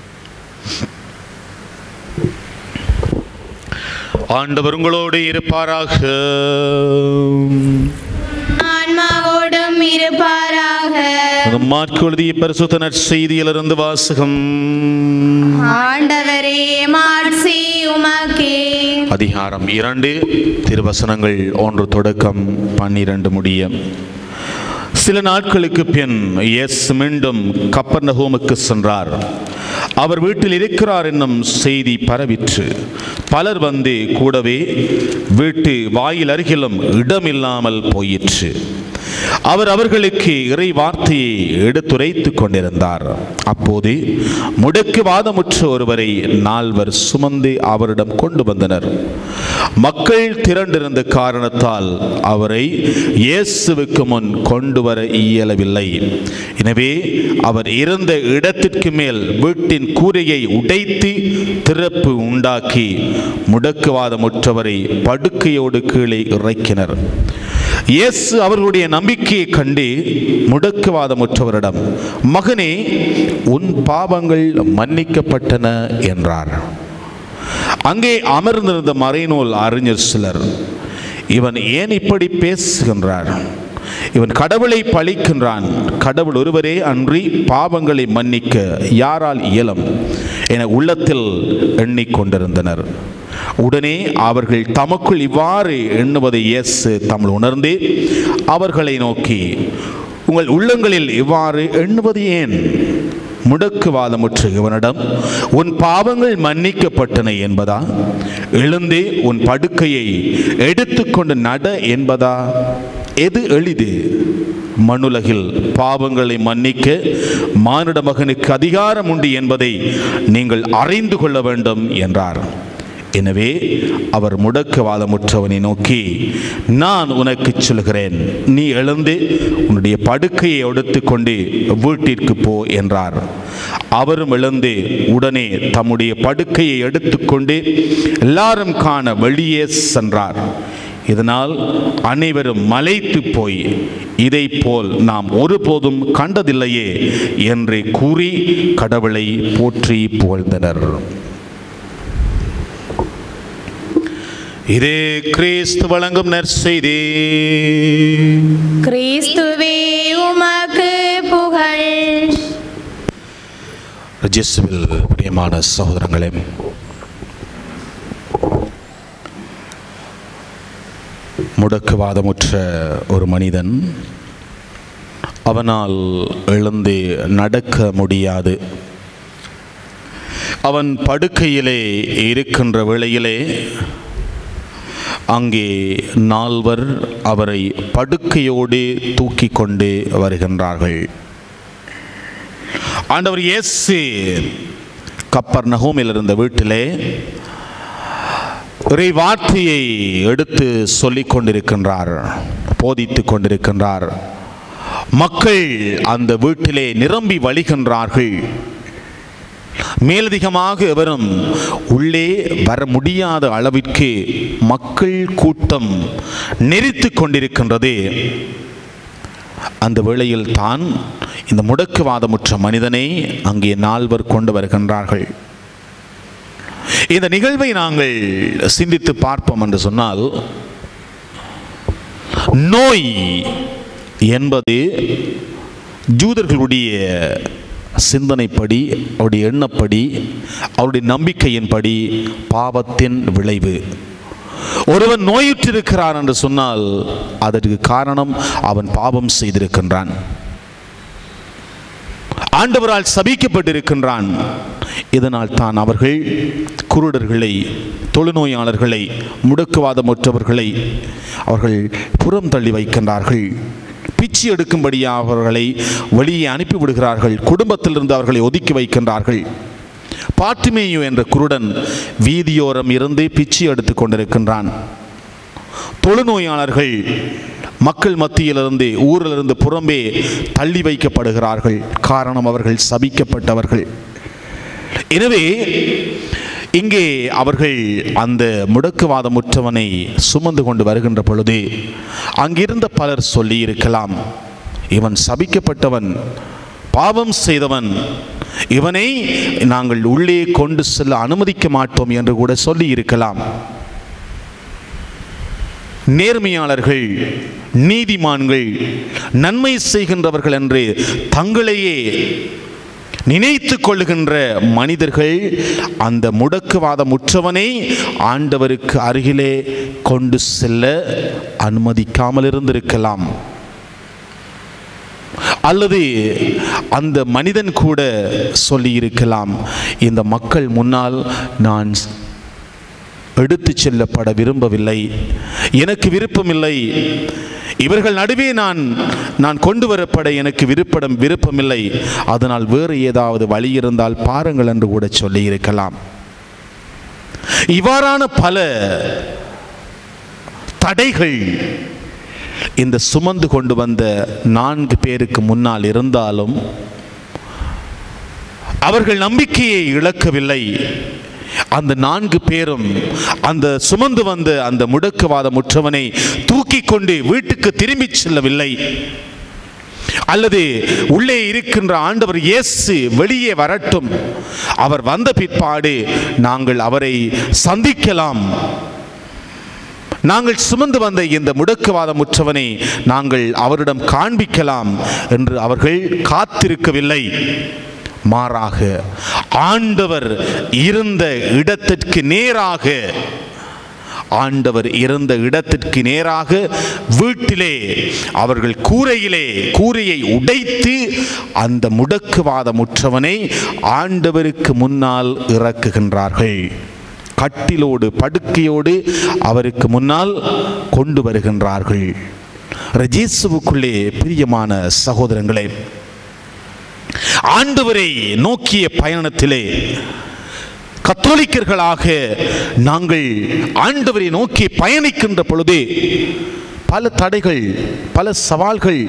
ஆண்டவர் உங்களோடு இருப்பாராக ஆன்மாவோடும் இருப்பாராக மாற்கு எழுதிய பரிசுத்த நற்செய்தியிலிருந்து வாசகம் ஆண்டவரே மாட்சி உமக்கே அதிகாரம் இரண்டு திருவசனங்கள் ஒன்று தொடக்கம் பன்னிரண்டு முடிய சில நாட்களுக்கு பின் எஸ் மீண்டும் கப்பர்நகோமுக்கு சென்றார் அவர் வீட்டில் இருக்கிறார் என்னும் செய்தி பரவிற்று பலர் வந்து கூடவே வீட்டு வாயில் அருகிலும் இடமில்லாமல் போயிற்று அவர் அவர்களுக்கு இறை வார்த்தையை எடுத்துரைத்துக் கொண்டிருந்தார் அப்போது முடக்கு வாதமுற்ற ஒருவரை நால்வர் சுமந்து அவரிடம் கொண்டு வந்தனர் மக்கள் திரண்டிருந்த காரணத்தால் அவரை இயேசுவுக்கு முன் கொண்டு வர இயலவில்லை எனவே அவர் இருந்த இடத்திற்கு மேல் வீட்டின் கூரையை உடைத்து திறப்பு உண்டாக்கி முடக்குவாதமுற்றவரை படுக்கையோடு கீழே இறக்கினர் இயேசு அவர்களுடைய நம்பிக்கையை கண்டு முடக்குவாதமுற்றவரிடம் மகனே உன் பாவங்கள் மன்னிக்கப்பட்டன என்றார் அங்கே அமர்ந்திருந்த மறைநூல் அறிஞர் சிலர் இவன் ஏன் இப்படி பேசுகின்றார் இவன் கடவுளை பழிக்கின்றான் கடவுள் ஒருவரே அன்றி பாவங்களை மன்னிக்க யாரால் இயலும் என உள்ளத்தில் எண்ணிக்கொண்டிருந்தனர் உடனே அவர்கள் தமக்குள் இவ்வாறு எண்ணுவதை இயேசு தமிழ் உணர்ந்து அவர்களை நோக்கி உங்கள் உள்ளங்களில் இவ்வாறு எண்ணுவது ஏன் முடக்குவாதமுற்ற இவனிடம் உன் பாவங்கள் மன்னிக்கப்பட்டன என்பதா எழுந்தே உன் படுக்கையை எடுத்துக்கொண்டு நட என்பதா எது எளிது மண்ணுலகில் பாவங்களை மன்னிக்க மானிட மகனுக்கு அதிகாரம் உண்டு என்பதை நீங்கள் அறிந்து கொள்ள வேண்டும் என்றார் எனவே அவர் முடக்குவாதமுற்றவனை நோக்கி நான் உனக்கு சொல்கிறேன் நீ எழுந்து உன்னுடைய படுக்கையை எடுத்துக்கொண்டு வீட்டிற்கு போ என்றார் அவரும் எழுந்து உடனே தம்முடைய படுக்கையை எடுத்துக்கொண்டு எல்லாரும் காண வெளியே சென்றார் இதனால் அனைவரும் மலைத்து போய் இதை போல் நாம் ஒருபோதும் கண்டதில்லையே என்று கூறி கடவுளை போற்றி புகழ்ந்தனர் இதே கிறிஸ்து வழங்கும் நற்செய்தி கிறிஸ்துவே உமக்கு புகழ் ஜெசுவில் பிரியமான சகோதரங்களே முடக்குவாதமுற்ற ஒரு மனிதன் அவனால் எழுந்து நடக்க முடியாது அவன் படுக்கையிலே இருக்கின்ற வேளையிலே அங்கே நால்வர் அவரை படுக்கையோடு தூக்கி கொண்டு வருகின்றார்கள் ஆண்டவர் இயேசு கப்பர் நகோமில் இருந்த வீட்டிலே இறை வார்த்தையை எடுத்து சொல்லிக் கொண்டிருக்கின்றார் போதித்துக் கொண்டிருக்கின்றார் மக்கள் அந்த வீட்டிலே நிரம்பி வழிகின்றார்கள் மேலதிகமாக எவரும் உள்ளே வர முடியாத அளவிற்கு மக்கள் கூட்டம் நெறித்து கொண்டிருக்கின்றது அந்த வேளையில் தான் இந்த முடக்குவாதமுற்ற மனிதனை அங்கே நால்வர் கொண்டு வருகின்றார்கள் இந்த நிகழ்வை நாங்கள் சிந்தித்து பார்ப்போம் என்று சொன்னால் நோய் என்பது ஜூதர்களுடைய சிந்தனைப்படி அவருடைய எண்ணப்படி அவருடைய நம்பிக்கையின்படி பாவத்தின் விளைவு ஒருவன் நோயுற்றிருக்கிறான் என்று சொன்னால் அதற்கு காரணம் அவன் பாவம் செய்திருக்கின்றான் ஆண்டவரால் சபிக்கப்பட்டிருக்கின்றான் இதனால் தான் அவர்கள் குருடர்களை தொழுநோயாளர்களை முடக்குவாதமற்றவர்களை அவர்கள் புறம் தள்ளி வைக்கின்றார்கள் பிச்சு எடுக்கும்படியாக அவர்களை வெளியே அனுப்பிவிடுகிறார்கள் குடும்பத்திலிருந்து அவர்களை ஒதுக்கி வைக்கின்றார்கள் பாட்டிமேயு என்ற குருடன் வீதியோரம் இருந்து பிச்சு எடுத்துக் கொண்டிருக்கின்றான் தொழுநோயாளர்கள் மக்கள் மத்தியிலிருந்து ஊரிலிருந்து புறம்பே தள்ளி வைக்கப்படுகிறார்கள் காரணம் அவர்கள் சபிக்கப்பட்டவர்கள் எனவே இங்கே அவர்கள் அந்த முடக்குவாதமுற்றவனை சுமந்து கொண்டு வருகின்ற பொழுது அங்கிருந்த பலர் சொல்லி இருக்கலாம் இவன் சபிக்கப்பட்டவன் பாவம் செய்தவன் இவனை நாங்கள் உள்ளே கொண்டு செல்ல அனுமதிக்க மாட்டோம் என்று கூட சொல்லி இருக்கலாம் நேர்மையாளர்கள் நீதிமான்கள் நன்மை செய்கின்றவர்கள் என்று தங்களையே நினைத்து கொள்ளுகின்ற மனிதர்கள் அந்த முடக்குவாத முற்றவனை ஆண்டவருக்கு அருகிலே கொண்டு செல்ல அனுமதிக்காமல் இருந்திருக்கலாம் அல்லது அந்த மனிதன் கூட சொல்லியிருக்கலாம் இந்த மக்கள் முன்னால் நான் எடுத்து செல்லப்பட விரும்பவில்லை எனக்கு விருப்பமில்லை இவர்கள் நடுவே நான் நான் கொண்டு வரப்பட எனக்கு விருப்பம் விருப்பமில்லை அதனால் வேறு ஏதாவது வழி இருந்தால் பாருங்கள் என்று கூட சொல்லி இருக்கலாம் இவ்வாறான பல தடைகள் இந்த சுமந்து கொண்டு வந்த நான்கு பேருக்கு முன்னால் இருந்தாலும் அவர்கள் நம்பிக்கையை இழக்கவில்லை அந்த நான்கு பேரும் அந்த சுமந்து வந்த அந்த முடக்குவாத முற்றவனை தூக்கி கொண்டு வீட்டுக்கு திரும்பிச் செல்லவில்லை அல்லது உள்ளே இருக்கின்ற ஆண்டவர் இயேசு வெளியே வரட்டும் அவர் வந்த பிற்பாடு நாங்கள் அவரை சந்திக்கலாம் நாங்கள் சுமந்து வந்த இந்த முடக்குவாத முற்றவனை நாங்கள் அவரிடம் காண்பிக்கலாம் என்று அவர்கள் காத்திருக்கவில்லை மாறாக ஆண்டவர் இருந்த இடத்திற்கு நேராக ஆண்டவர் இருந்த இடத்திற்கு நேராக வீட்டிலே அவர்கள் கூரையிலே கூரையை உடைத்து அந்த முடக்குவாத முற்றவனை ஆண்டவருக்கு முன்னால் இறக்குகின்றார்கள் கட்டிலோடு படுக்கையோடு அவருக்கு முன்னால் கொண்டு வருகின்றார்கள் ரஜேசுவுக்குள்ளே பிரியமான சகோதரங்களே ஆண்டவரை நோக்கிய பயணத்திலே கத்தோலிக்கர்களாக நாங்கள் ஆண்டவரை நோக்கி பயணிக்கின்ற பொழுது பல தடைகள் பல சவால்கள்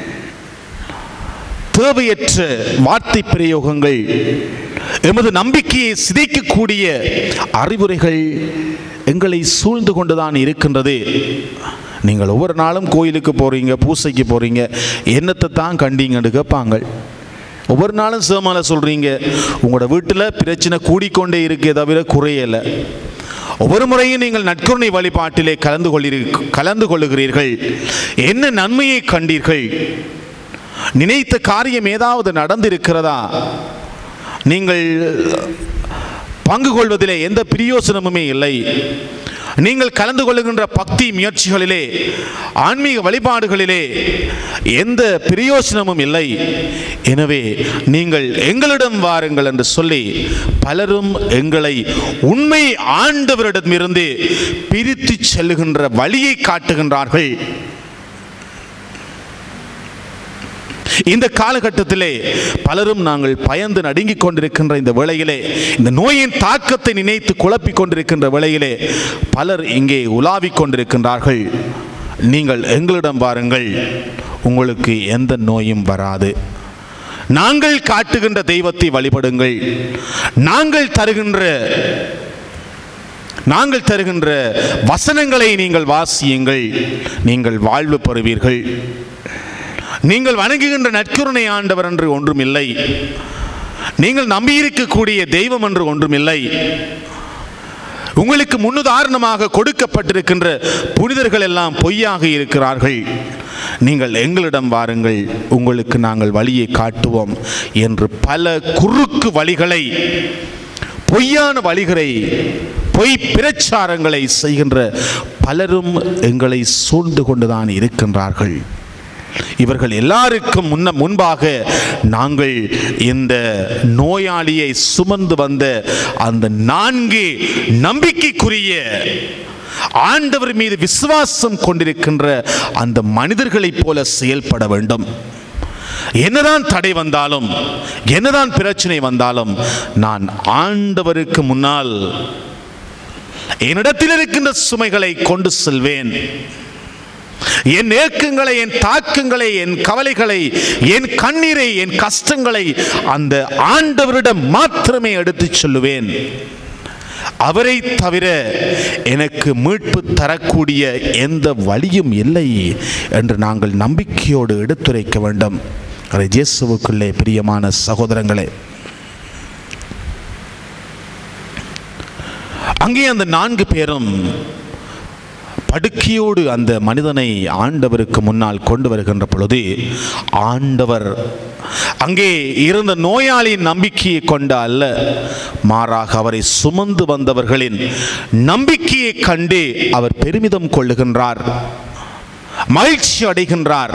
தேவையற்ற வார்த்தை பிரயோகங்கள் எமது நம்பிக்கையை சிதைக்கக்கூடிய அறிவுரைகள் எங்களை சூழ்ந்து கொண்டுதான் இருக்கின்றது நீங்கள் ஒவ்வொரு நாளும் கோயிலுக்கு போறீங்க பூசைக்கு போறீங்க என்னத்தை தான் கண்டீங்கன்னு கேட்பாங்க ஒவ்வொரு நாளும் சேமால சொல்றீங்க உங்களோட வீட்டில் பிரச்சனை கூடிக்கொண்டே இருக்கே தவிர குறையலை ஒவ்வொரு முறையும் நீங்கள் நற்கருணை வழிபாட்டிலே கலந்து கொள்ளீர் கலந்து கொள்ளுகிறீர்கள் என்ன நன்மையை கண்டீர்கள் நினைத்த காரியம் ஏதாவது நடந்திருக்கிறதா நீங்கள் பங்கு கொள்வதிலே எந்த பிரயோசனமுமே இல்லை நீங்கள் கலந்து கொள்ளுகின்ற பக்தி முயற்சிகளிலே ஆன்மீக வழிபாடுகளிலே எந்த பிரயோசனமும் இல்லை எனவே நீங்கள் எங்களிடம் வாருங்கள் என்று சொல்லி பலரும் எங்களை உண்மை ஆண்டவரிடமிருந்து பிரித்து செல்லுகின்ற வழியை காட்டுகின்றார்கள் இந்த காலகட்டத்திலே பலரும் நாங்கள் பயந்து நடுங்கிக் கொண்டிருக்கின்ற இந்த வேளையிலே இந்த நோயின் தாக்கத்தை நினைத்து குழப்பிக் கொண்டிருக்கின்ற வேளையிலே பலர் இங்கே உலாவிக் கொண்டிருக்கின்றார்கள் நீங்கள் எங்களிடம் வாருங்கள் உங்களுக்கு எந்த நோயும் வராது நாங்கள் காட்டுகின்ற தெய்வத்தை வழிபடுங்கள் நாங்கள் தருகின்ற நாங்கள் தருகின்ற வசனங்களை நீங்கள் வாசியுங்கள் நீங்கள் வாழ்வு பெறுவீர்கள் நீங்கள் வணங்குகின்ற நற்கருணை ஆண்டவர் என்று ஒன்றும் இல்லை நீங்கள் நம்பியிருக்கக்கூடிய தெய்வம் என்று ஒன்றும் இல்லை உங்களுக்கு முன்னுதாரணமாக கொடுக்கப்பட்டிருக்கின்ற புனிதர்கள் எல்லாம் பொய்யாக இருக்கிறார்கள் நீங்கள் எங்களிடம் வாருங்கள் உங்களுக்கு நாங்கள் வழியை காட்டுவோம் என்று பல குறுக்கு வழிகளை பொய்யான வழிகளை பொய் பிரச்சாரங்களை செய்கின்ற பலரும் எங்களை சூழ்ந்து கொண்டுதான் இருக்கின்றார்கள் இவர்கள் எல்லாருக்கும் முன்ன முன்பாக நாங்கள் இந்த நோயாளியை சுமந்து வந்த அந்த நான்கு நம்பிக்கைக்குரிய ஆண்டவர் மீது விசுவாசம் கொண்டிருக்கின்ற அந்த மனிதர்களைப் போல செயல்பட வேண்டும் என்னதான் தடை வந்தாலும் என்னதான் பிரச்சனை வந்தாலும் நான் ஆண்டவருக்கு முன்னால் என்னிடத்தில் இருக்கின்ற சுமைகளை கொண்டு செல்வேன் என் ஏக்கங்களை என் தாக்கங்களை என் கவலைகளை என் கண்ணீரை என் கஷ்டங்களை அந்த ஆண்டவரிடம் மாத்திரமே எடுத்துச் சொல்லுவேன் அவரை தவிர எனக்கு மீட்பு தரக்கூடிய எந்த வழியும் இல்லை என்று நாங்கள் நம்பிக்கையோடு எடுத்துரைக்க வேண்டும் அதை இயேசுவுக்குள்ளே பிரியமான சகோதரங்களே அங்கே அந்த நான்கு பேரும் படுக்கையோடு அந்த மனிதனை ஆண்டவருக்கு முன்னால் கொண்டு வருகின்ற பொழுது ஆண்டவர் அங்கே இருந்த நோயாளியின் நம்பிக்கையை கொண்ட அல்ல மாறாக அவரை சுமந்து வந்தவர்களின் நம்பிக்கையை கண்டு அவர் பெருமிதம் கொள்ளுகின்றார் மகிழ்ச்சி அடைகின்றார்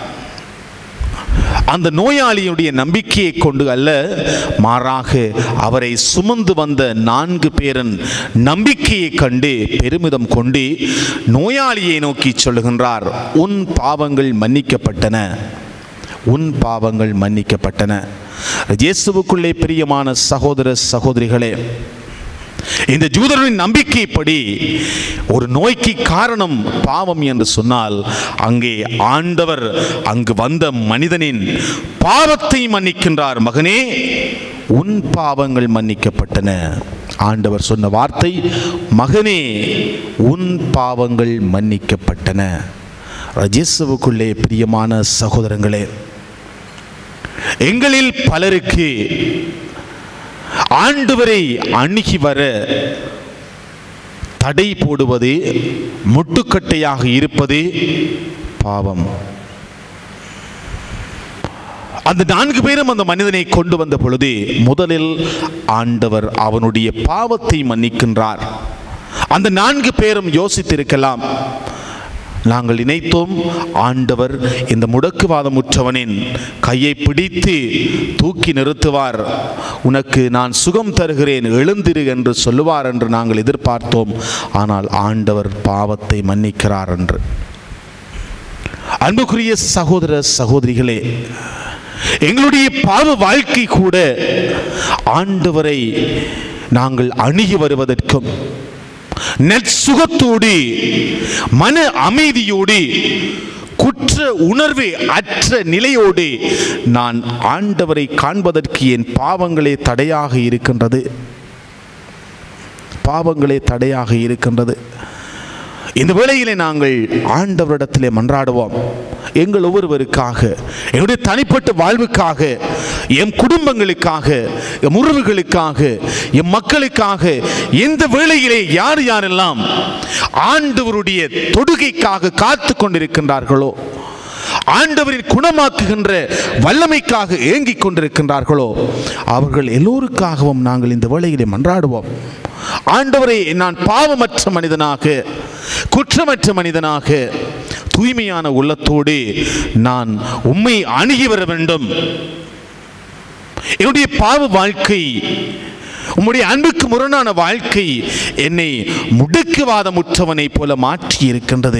அந்த நோயாளியுடைய நம்பிக்கையை கொண்டு அல்ல மாறாக அவரை சுமந்து வந்த நான்கு பேரின் நம்பிக்கையை கண்டு பெருமிதம் கொண்டு நோயாளியை நோக்கி சொல்லுகின்றார் உன் பாவங்கள் மன்னிக்கப்பட்டன உன் பாவங்கள் மன்னிக்கப்பட்டன இயேசுவுக்குள்ளே பிரியமான சகோதர சகோதரிகளே இந்த ஜூதரின் நம்பிக்கைப்படி ஒரு நோய்க்கு காரணம் பாவம் என்று சொன்னால் அங்கே ஆண்டவர் அங்கு வந்த மனிதனின் பாவத்தை மன்னிக்கின்றார் மகனே உன் பாவங்கள் மன்னிக்கப்பட்டன ஆண்டவர் சொன்ன வார்த்தை மகனே உன் பாவங்கள் மன்னிக்கப்பட்டன ரஜேசுவுக்குள்ளே பிரியமான சகோதரங்களே எங்களில் பலருக்கு ஆண்டவரை அணுகி வர தடை போடுவது முட்டுக்கட்டையாக இருப்பது பாவம் அந்த நான்கு பேரும் அந்த மனிதனை கொண்டு வந்த பொழுது முதலில் ஆண்டவர் அவனுடைய பாவத்தை மன்னிக்கின்றார் அந்த நான்கு பேரும் யோசித்திருக்கலாம் நாங்கள் நினைத்தோம் ஆண்டவர் இந்த முடக்குவாதமுற்றவனின் கையை பிடித்து தூக்கி நிறுத்துவார் உனக்கு நான் சுகம் தருகிறேன் எழுந்திரு என்று சொல்லுவார் என்று நாங்கள் எதிர்பார்த்தோம் ஆனால் ஆண்டவர் பாவத்தை மன்னிக்கிறார் என்று அன்புக்குரிய சகோதர சகோதரிகளே எங்களுடைய பாவ வாழ்க்கை கூட ஆண்டவரை நாங்கள் அணுகி வருவதற்கும் நற்சுகத்தோடு மன அமைதியோடு குற்ற உணர்வு அற்ற நிலையோடு நான் ஆண்டவரை காண்பதற்கு என் பாவங்களே தடையாக இருக்கின்றது பாவங்களே தடையாக இருக்கின்றது இந்த வேளையிலே நாங்கள் ஆண்டவரிடத்திலே மன்றாடுவோம் எங்கள் ஒவ்வொருவருக்காக என்னுடைய தனிப்பட்ட வாழ்வுக்காக எம் குடும்பங்களுக்காக எம் உறவுகளுக்காக எம் மக்களுக்காக எந்த வேளையிலே யார் யாரெல்லாம் ஆண்டவருடைய தொடுகைக்காக காத்து கொண்டிருக்கின்றார்களோ ஆண்டவரின் குணமாக்குகின்ற வல்லமைக்காக ஏங்கிக் கொண்டிருக்கின்றார்களோ அவர்கள் எல்லோருக்காகவும் நாங்கள் இந்த வேளையிலே மன்றாடுவோம் ஆண்டவரை நான் பாவமற்ற மனிதனாக குற்றமற்ற மனிதனாக தூய்மையான உள்ளத்தோடு நான் உம்மை அணுகி வர வேண்டும் என்னுடைய பாவ வாழ்க்கை உம்முடைய அன்புக்கு முரணான வாழ்க்கை என்னை முடுக்குவாதமுற்றவனைப் போல மாற்றி இருக்கின்றது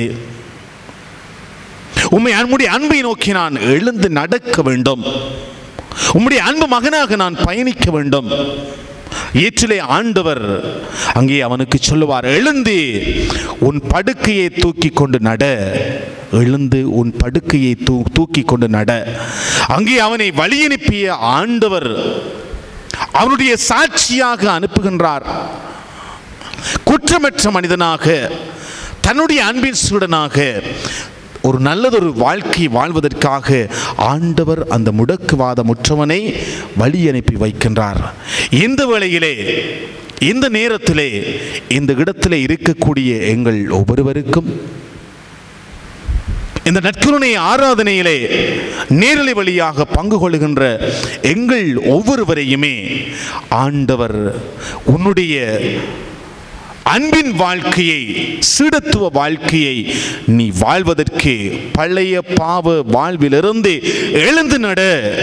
உம்மை உம்முடைய அன்பை நோக்கி நான் எழுந்து நடக்க வேண்டும் உம்முடைய அன்பு மகனாக நான் பயணிக்க வேண்டும் ஏற்றிலே ஆண்டவர் அங்கே அவனுக்கு சொல்லுவார் எழுந்து உன் படுக்கையை தூக்கி கொண்டு நட எழுந்து உன் படுக்கையை தூ தூக்கி கொண்டு நட அங்கே அவனை வழி அனுப்பிய ஆண்டவர் அவனுடைய சாட்சியாக அனுப்புகின்றார் குற்றமற்ற மனிதனாக தன்னுடைய அன்பின் சூடனாக ஒரு நல்லதொரு வாழ்க்கை வாழ்வதற்காக ஆண்டவர் அந்த முடக்குவாத முற்றவனை வழி அனுப்பி வைக்கின்றார் இந்த வேளையிலே இந்த நேரத்திலே இந்த இடத்திலே இருக்கக்கூடிய எங்கள் ஒவ்வொருவருக்கும் இந்த நற்கருணை ஆராதனையிலே நேரலை வழியாக பங்கு கொள்கின்ற எங்கள் ஒவ்வொருவரையுமே ஆண்டவர் உன்னுடைய அன்பின் வாழ்க்கையை சீடத்துவ வாழ்க்கையை நீ வாழ்வதற்கு பழைய பாவ வாழ்விலிருந்து எழுந்து நட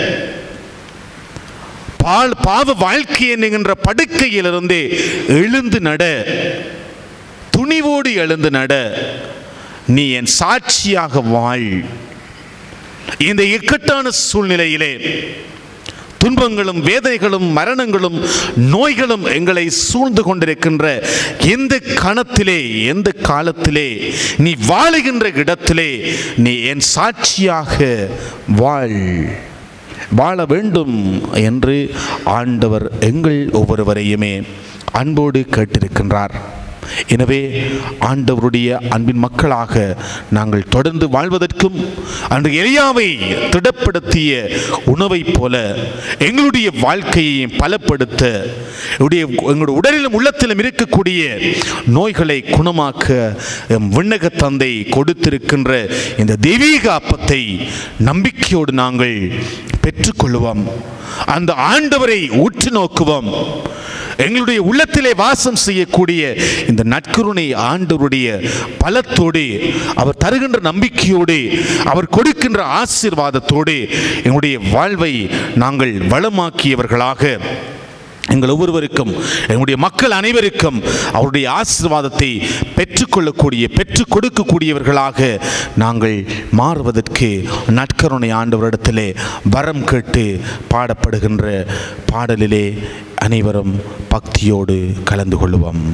பால் பாவ வாழ்க்கை என்கின்ற படுக்கையிலிருந்து எழுந்து நட துணிவோடு எழுந்து நட நீ என் சாட்சியாக வாழ் இந்த இக்கட்டான சூழ்நிலையிலே துன்பங்களும் வேதனைகளும் மரணங்களும் நோய்களும் எங்களை சூழ்ந்து கொண்டிருக்கின்ற எந்த கணத்திலே எந்த காலத்திலே நீ வாழுகின்ற இடத்திலே நீ என் சாட்சியாக வாழ் வாழ வேண்டும் என்று ஆண்டவர் எங்கள் ஒவ்வொருவரையுமே அன்போடு கேட்டிருக்கின்றார் எனவே ஆண்டவருடைய அன்பின் மக்களாக நாங்கள் தொடர்ந்து வாழ்வதற்கும் அன்று எலியாவை திடப்படுத்திய உணவைப் போல எங்களுடைய வாழ்க்கையை பலப்படுத்த எங்களுடைய எங்களுடைய உடலிலும் உள்ளத்திலும் இருக்கக்கூடிய நோய்களை குணமாக்க எம் விண்ணக தந்தை கொடுத்திருக்கின்ற இந்த தெய்வீக அப்பத்தை நம்பிக்கையோடு நாங்கள் பெற்றுக்கொள்வோம் அந்த ஆண்டவரை உற்று நோக்குவோம் எங்களுடைய உள்ளத்திலே வாசம் செய்யக்கூடிய இந்த நற்கருணை ஆண்டவருடைய பலத்தோடு அவர் தருகின்ற நம்பிக்கையோடு அவர் கொடுக்கின்ற ஆசீர்வாதத்தோடு எங்களுடைய வாழ்வை நாங்கள் வளமாக்கியவர்களாக எங்கள் ஒவ்வொருவருக்கும் எங்களுடைய மக்கள் அனைவருக்கும் அவருடைய ஆசீர்வாதத்தை பெற்றுக்கொள்ளக்கூடிய பெற்றுக் கொடுக்கக்கூடியவர்களாக நாங்கள் மாறுவதற்கு நற்கருணை ஆண்டவரிடத்திலே வரம் கேட்டு பாடப்படுகின்ற பாடலிலே அனைவரும் பக்தியோடு கலந்து கொள்வோம்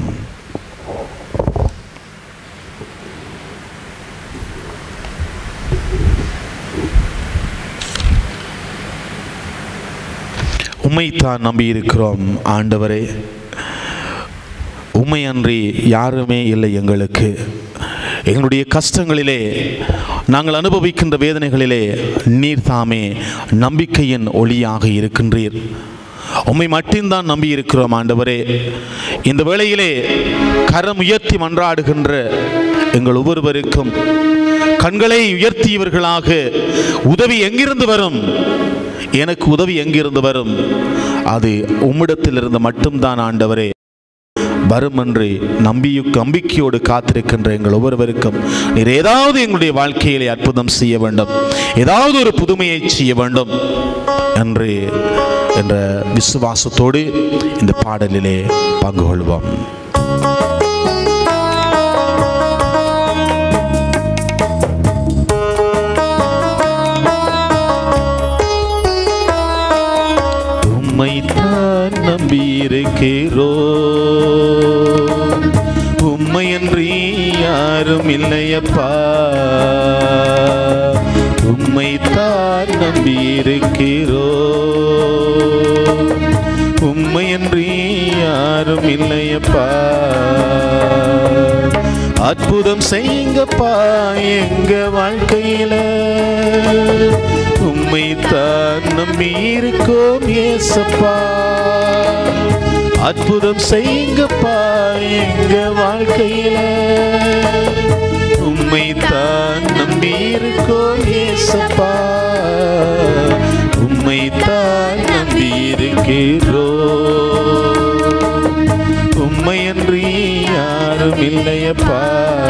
உம்மைத்தான் நம்பியிருக்கிறோம் ஆண்டவரே உம்மை அன்றி யாருமே இல்லை எங்களுக்கு எங்களுடைய கஷ்டங்களிலே நாங்கள் அனுபவிக்கின்ற வேதனைகளிலே நீர் தாமே நம்பிக்கையின் ஒளியாக இருக்கின்றீர் உம்மை மட்டும்தான் நம்பி இருக்கிறோம் ஆண்டவரே இந்த வேளையிலே கரம் உயர்த்தி மன்றாடுகின்ற எங்கள் ஒவ்வொருவருக்கும் கண்களை உயர்த்தியவர்களாக உதவி எங்கிருந்து வரும் எனக்கு உதவி எங்கிருந்து வரும் அது உம்மிடத்திலிருந்து மட்டும்தான் ஆண்டவரே வரும் என்று நம்பியு நம்பிக்கையோடு காத்திருக்கின்ற எங்கள் ஒவ்வொருவருக்கும் நீர் ஏதாவது எங்களுடைய வாழ்க்கையிலே அற்புதம் செய்ய வேண்டும் ஏதாவது ஒரு புதுமையை செய்ய வேண்டும் என்று என்ற விசுவாசத்தோடு இந்த பாடலிலே பங்கு கொள்வோம் உம்மைத்தான் நம்பியிருக்கிறோ உம்மையன்றி யாரும் இல்லையப்பா உம்மைத்தான் நம்பியிருக்கிறோ உம்மையன்றி யாரும் இல்லையப்பா அற்புதம் செய்யுங்கப்பா எங்க வாழ்க்கையில உம்மைத்தான் நம்பி இருக்கோம் ஏசப்பா அற்புதம் செய்யுங்கப்பா எங்க வாழ்க்கையில உம்மைத்தான் நம்பி இருக்கோம் ஏசப்பா உம்மைத்தான் நம்பி இருக்கிறோம் உம்மையன்றி யாரும் இல்லையப்பா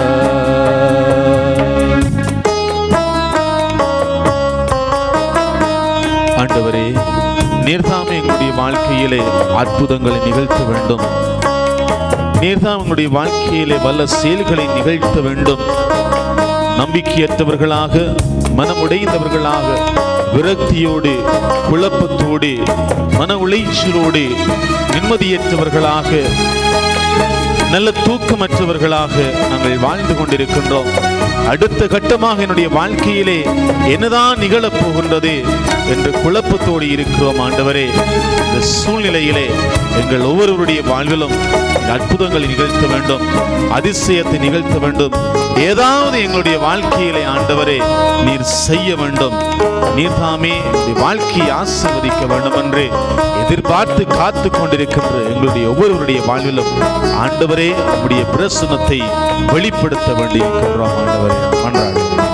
ஆண்டவரே நீர்தாம் எங்களுடைய வாழ்க்கையிலே அற்புதங்களை நிகழ்த்த வேண்டும் நீர்தாம் எங்களுடைய வாழ்க்கையிலே வல்ல செயல்களை நிகழ்த்த வேண்டும் நம்பிக்கையற்றவர்களாக மனமுடைந்தவர்களாக விரக்தியோடு குழப்பத்தோடு மன உளைச்சலோடு நிம்மதியற்றவர்களாக நல்ல தூக்கமற்றவர்களாக நாங்கள் வாழ்ந்து கொண்டிருக்கின்றோம் அடுத்த கட்டமாக என்னுடைய வாழ்க்கையிலே என்னதான் நிகழப் போகின்றது என்று குழப்பத்தோடு இருக்கிறோம் ஆண்டவரே இந்த சூழ்நிலையிலே எங்கள் ஒவ்வொருவருடைய வாழ்விலும் இந்த அற்புதங்களை நிகழ்த்த வேண்டும் அதிசயத்தை நிகழ்த்த வேண்டும் ஏதாவது எங்களுடைய வாழ்க்கையிலே ஆண்டவரே நீர் செய்ய வேண்டும் நீர் தாமே எங்களுடைய வாழ்க்கையை ஆசீர்வதிக்க வேண்டும் என்று எதிர்பார்த்து காத்து கொண்டிருக்கின்ற எங்களுடைய ஒவ்வொருவருடைய வாழ்விலும் ஆண்டவரே நம்முடைய பிரசனத்தை வெளிப்படுத்த வேண்டியிருக்கின்றோம் ஆண்டவரே மன்றாடுகிறோம்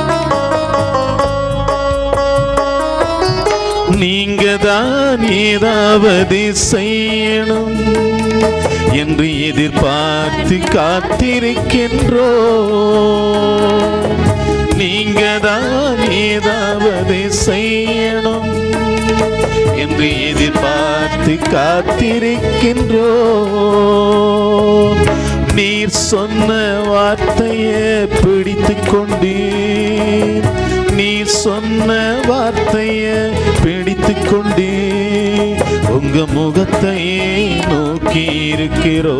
நீங்க தான் ஏதாவது செய்யணும் என்று எதிர்பார்த்து காத்திருக்கின்றோ நீங்க தான் ஏதாவது செய்யணும் என்று எதிர்பார்த்து காத்திருக்கின்றோ நீர் சொன்ன வார்த்தையை பிடித்து கொண்டு நீர் சொன்ன வார்த்தையை பிடித்து கொண்டு உங்க முகத்தையே நோக்கி இருக்கிறோ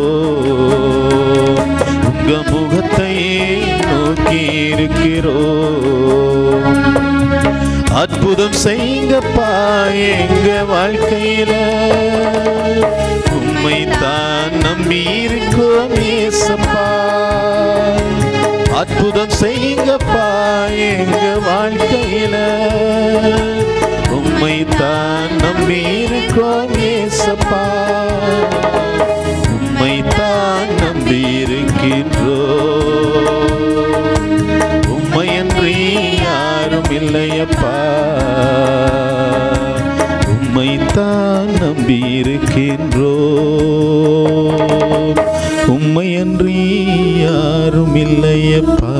உங்க முகத்தையே நோக்கி இருக்கிறோ அற்புதம் செய்யுங்கப்பா எங்க வாழ்க்கையில உம்மை உம்மைத்தான் நம்பியிருக்கோம் ஏசப்பா அற்புதம் செய்யுங்கப்பா எங்க வாழ்க்கையில உம்மைத்தான் நம்பியிருக்கோம் ஏசப்பா உம்மைத்தான் நம்பியிருக்கின்றோ உம்மையன்றி யாரும் இல்லையப்பா உம்மைத்தான் நம்பியிருக்கின்றோ உம்மையன்றி யாரும் இல்லையப்பா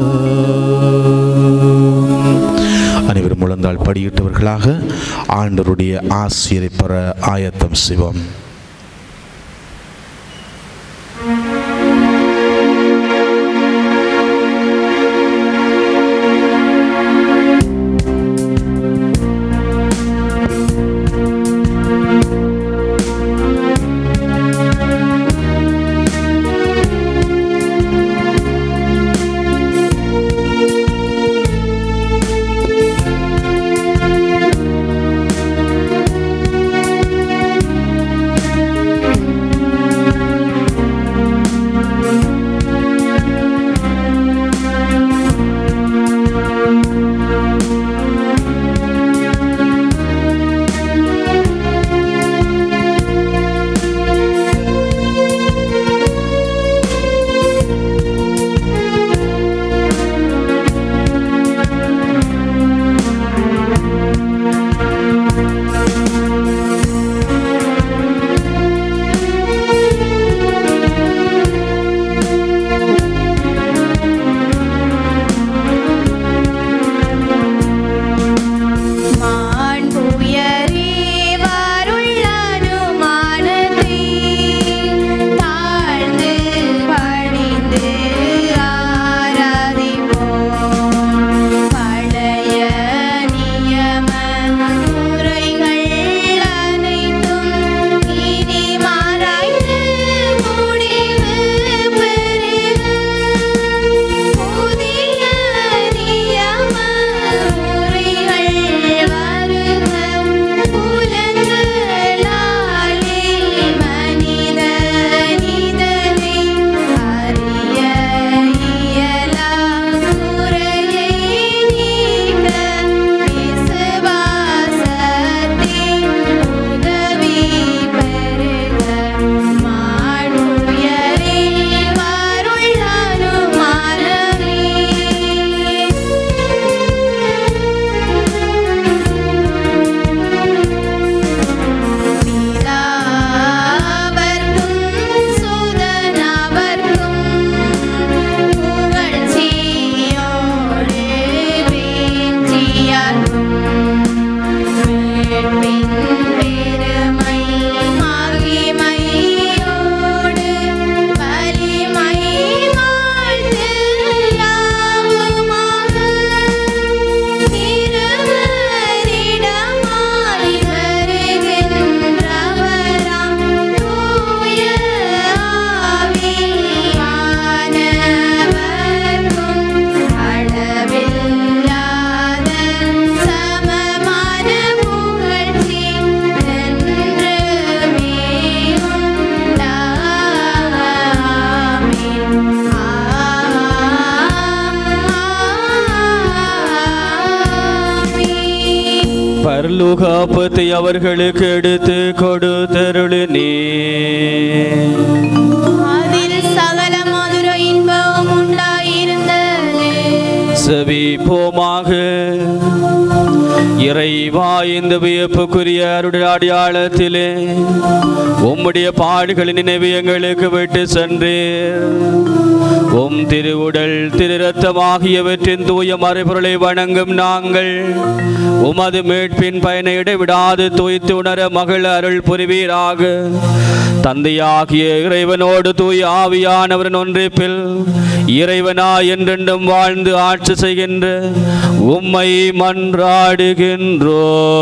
அனைவரும் முழந்தால் படியிட்டவர்களாக ஆண்டவருடைய ஆசிரியரை பெற ஆயத்தம் செய்வோம் பரலோகாப்பத்தை அவர்களுக்கு எடுத்து கொடுத்தருளினே அதில் சகல மதுர இன்பம் உண்டாயிருந்தது செவிப்போமாக இறைவா இந்த வியப்புக்குரிய அருடைய அடையாளத்திலே உம்முடைய பாடுகளின் நினைவு எங்களுக்கு விட்டு சென்றீர் உம் திருவுடல் திரு ரத்தமாகியவற்றின் தூய மறைபொருளை வணங்கும் நாங்கள் உமது மீட்பின் பயனை இடைவிடாது தூய்த்து உணர மகள அருள் புரிவீராக தந்தையாகிய இறைவனோடு தூய ஆவியானவரின் ஒன்றிப்பில் இறைவனா என்றென்றும் வாழ்ந்து ஆட்சி செய்கின்ற உம்மை மன்றாடுகின்றோம்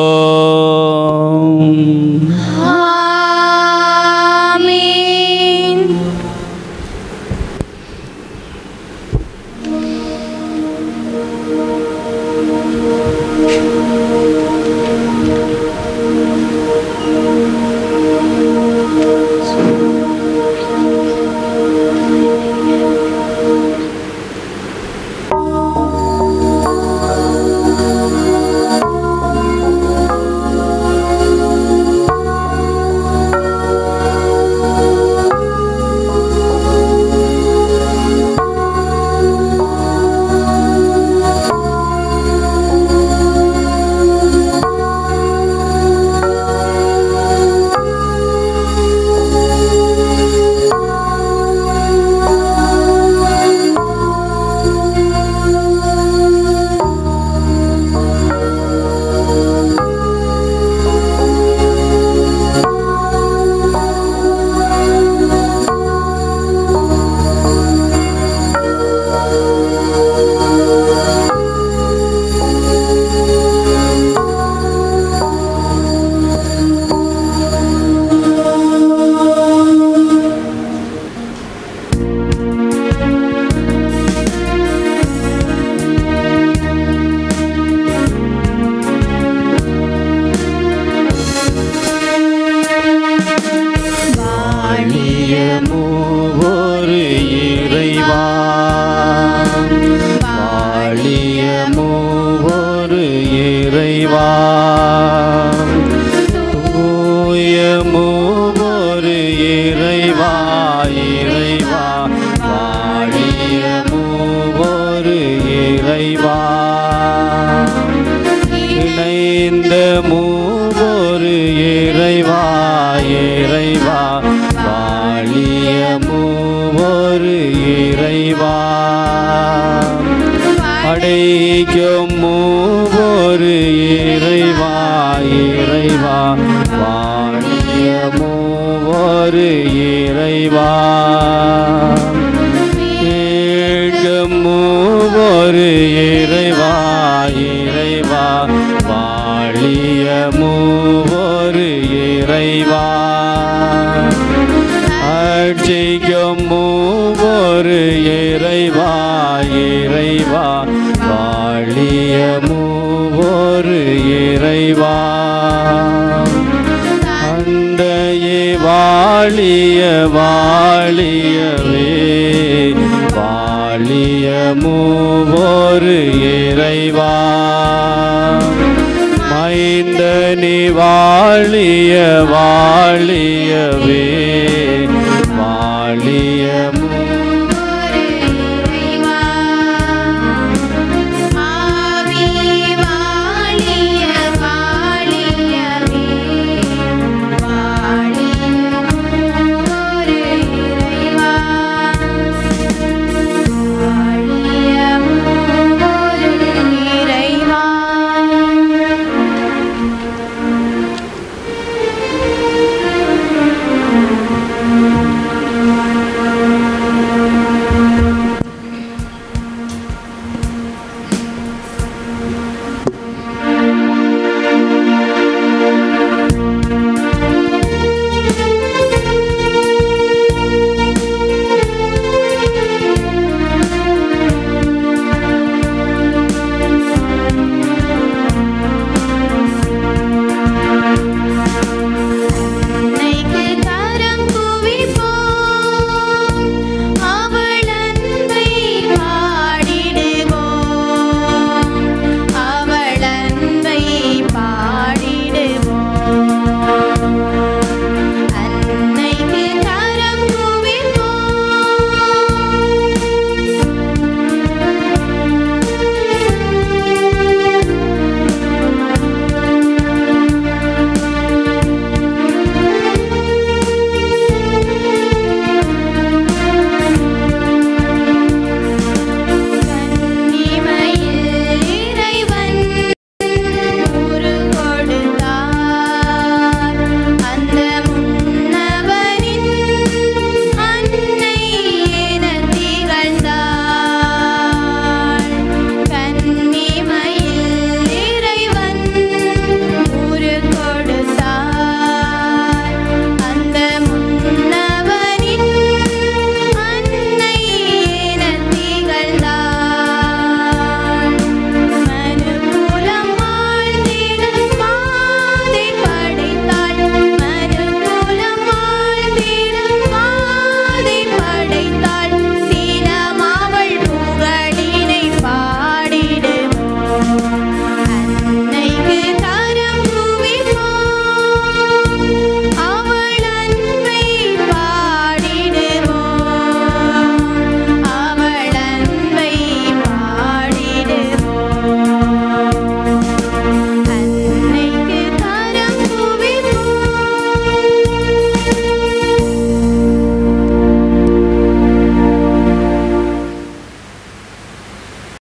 ஆமென் ஆ இறைவா தூய மூவொரு இறைவா இறைவா வாழிய மூவொரு இறைவா இணைந்த மூவொரு இறைவா இறைவா வாழிய மூவொரு இறைவா அடைக்கும் மூவொரு இறைவா இறைவா வாழிய மூவொரு இறைவா மீட்கும் மூவொரு இறைவா இறைவா வாழிய மூவொரு இறைவா அர்ச்சிக்கும் மூவொரு இறைவா இறைவா வாழிய மூவொரு இறைவா அண்டையே வாழிய வாழியவே வாழிய மூவொரு இறைவா மைந்தனி வாழிய வாழியவே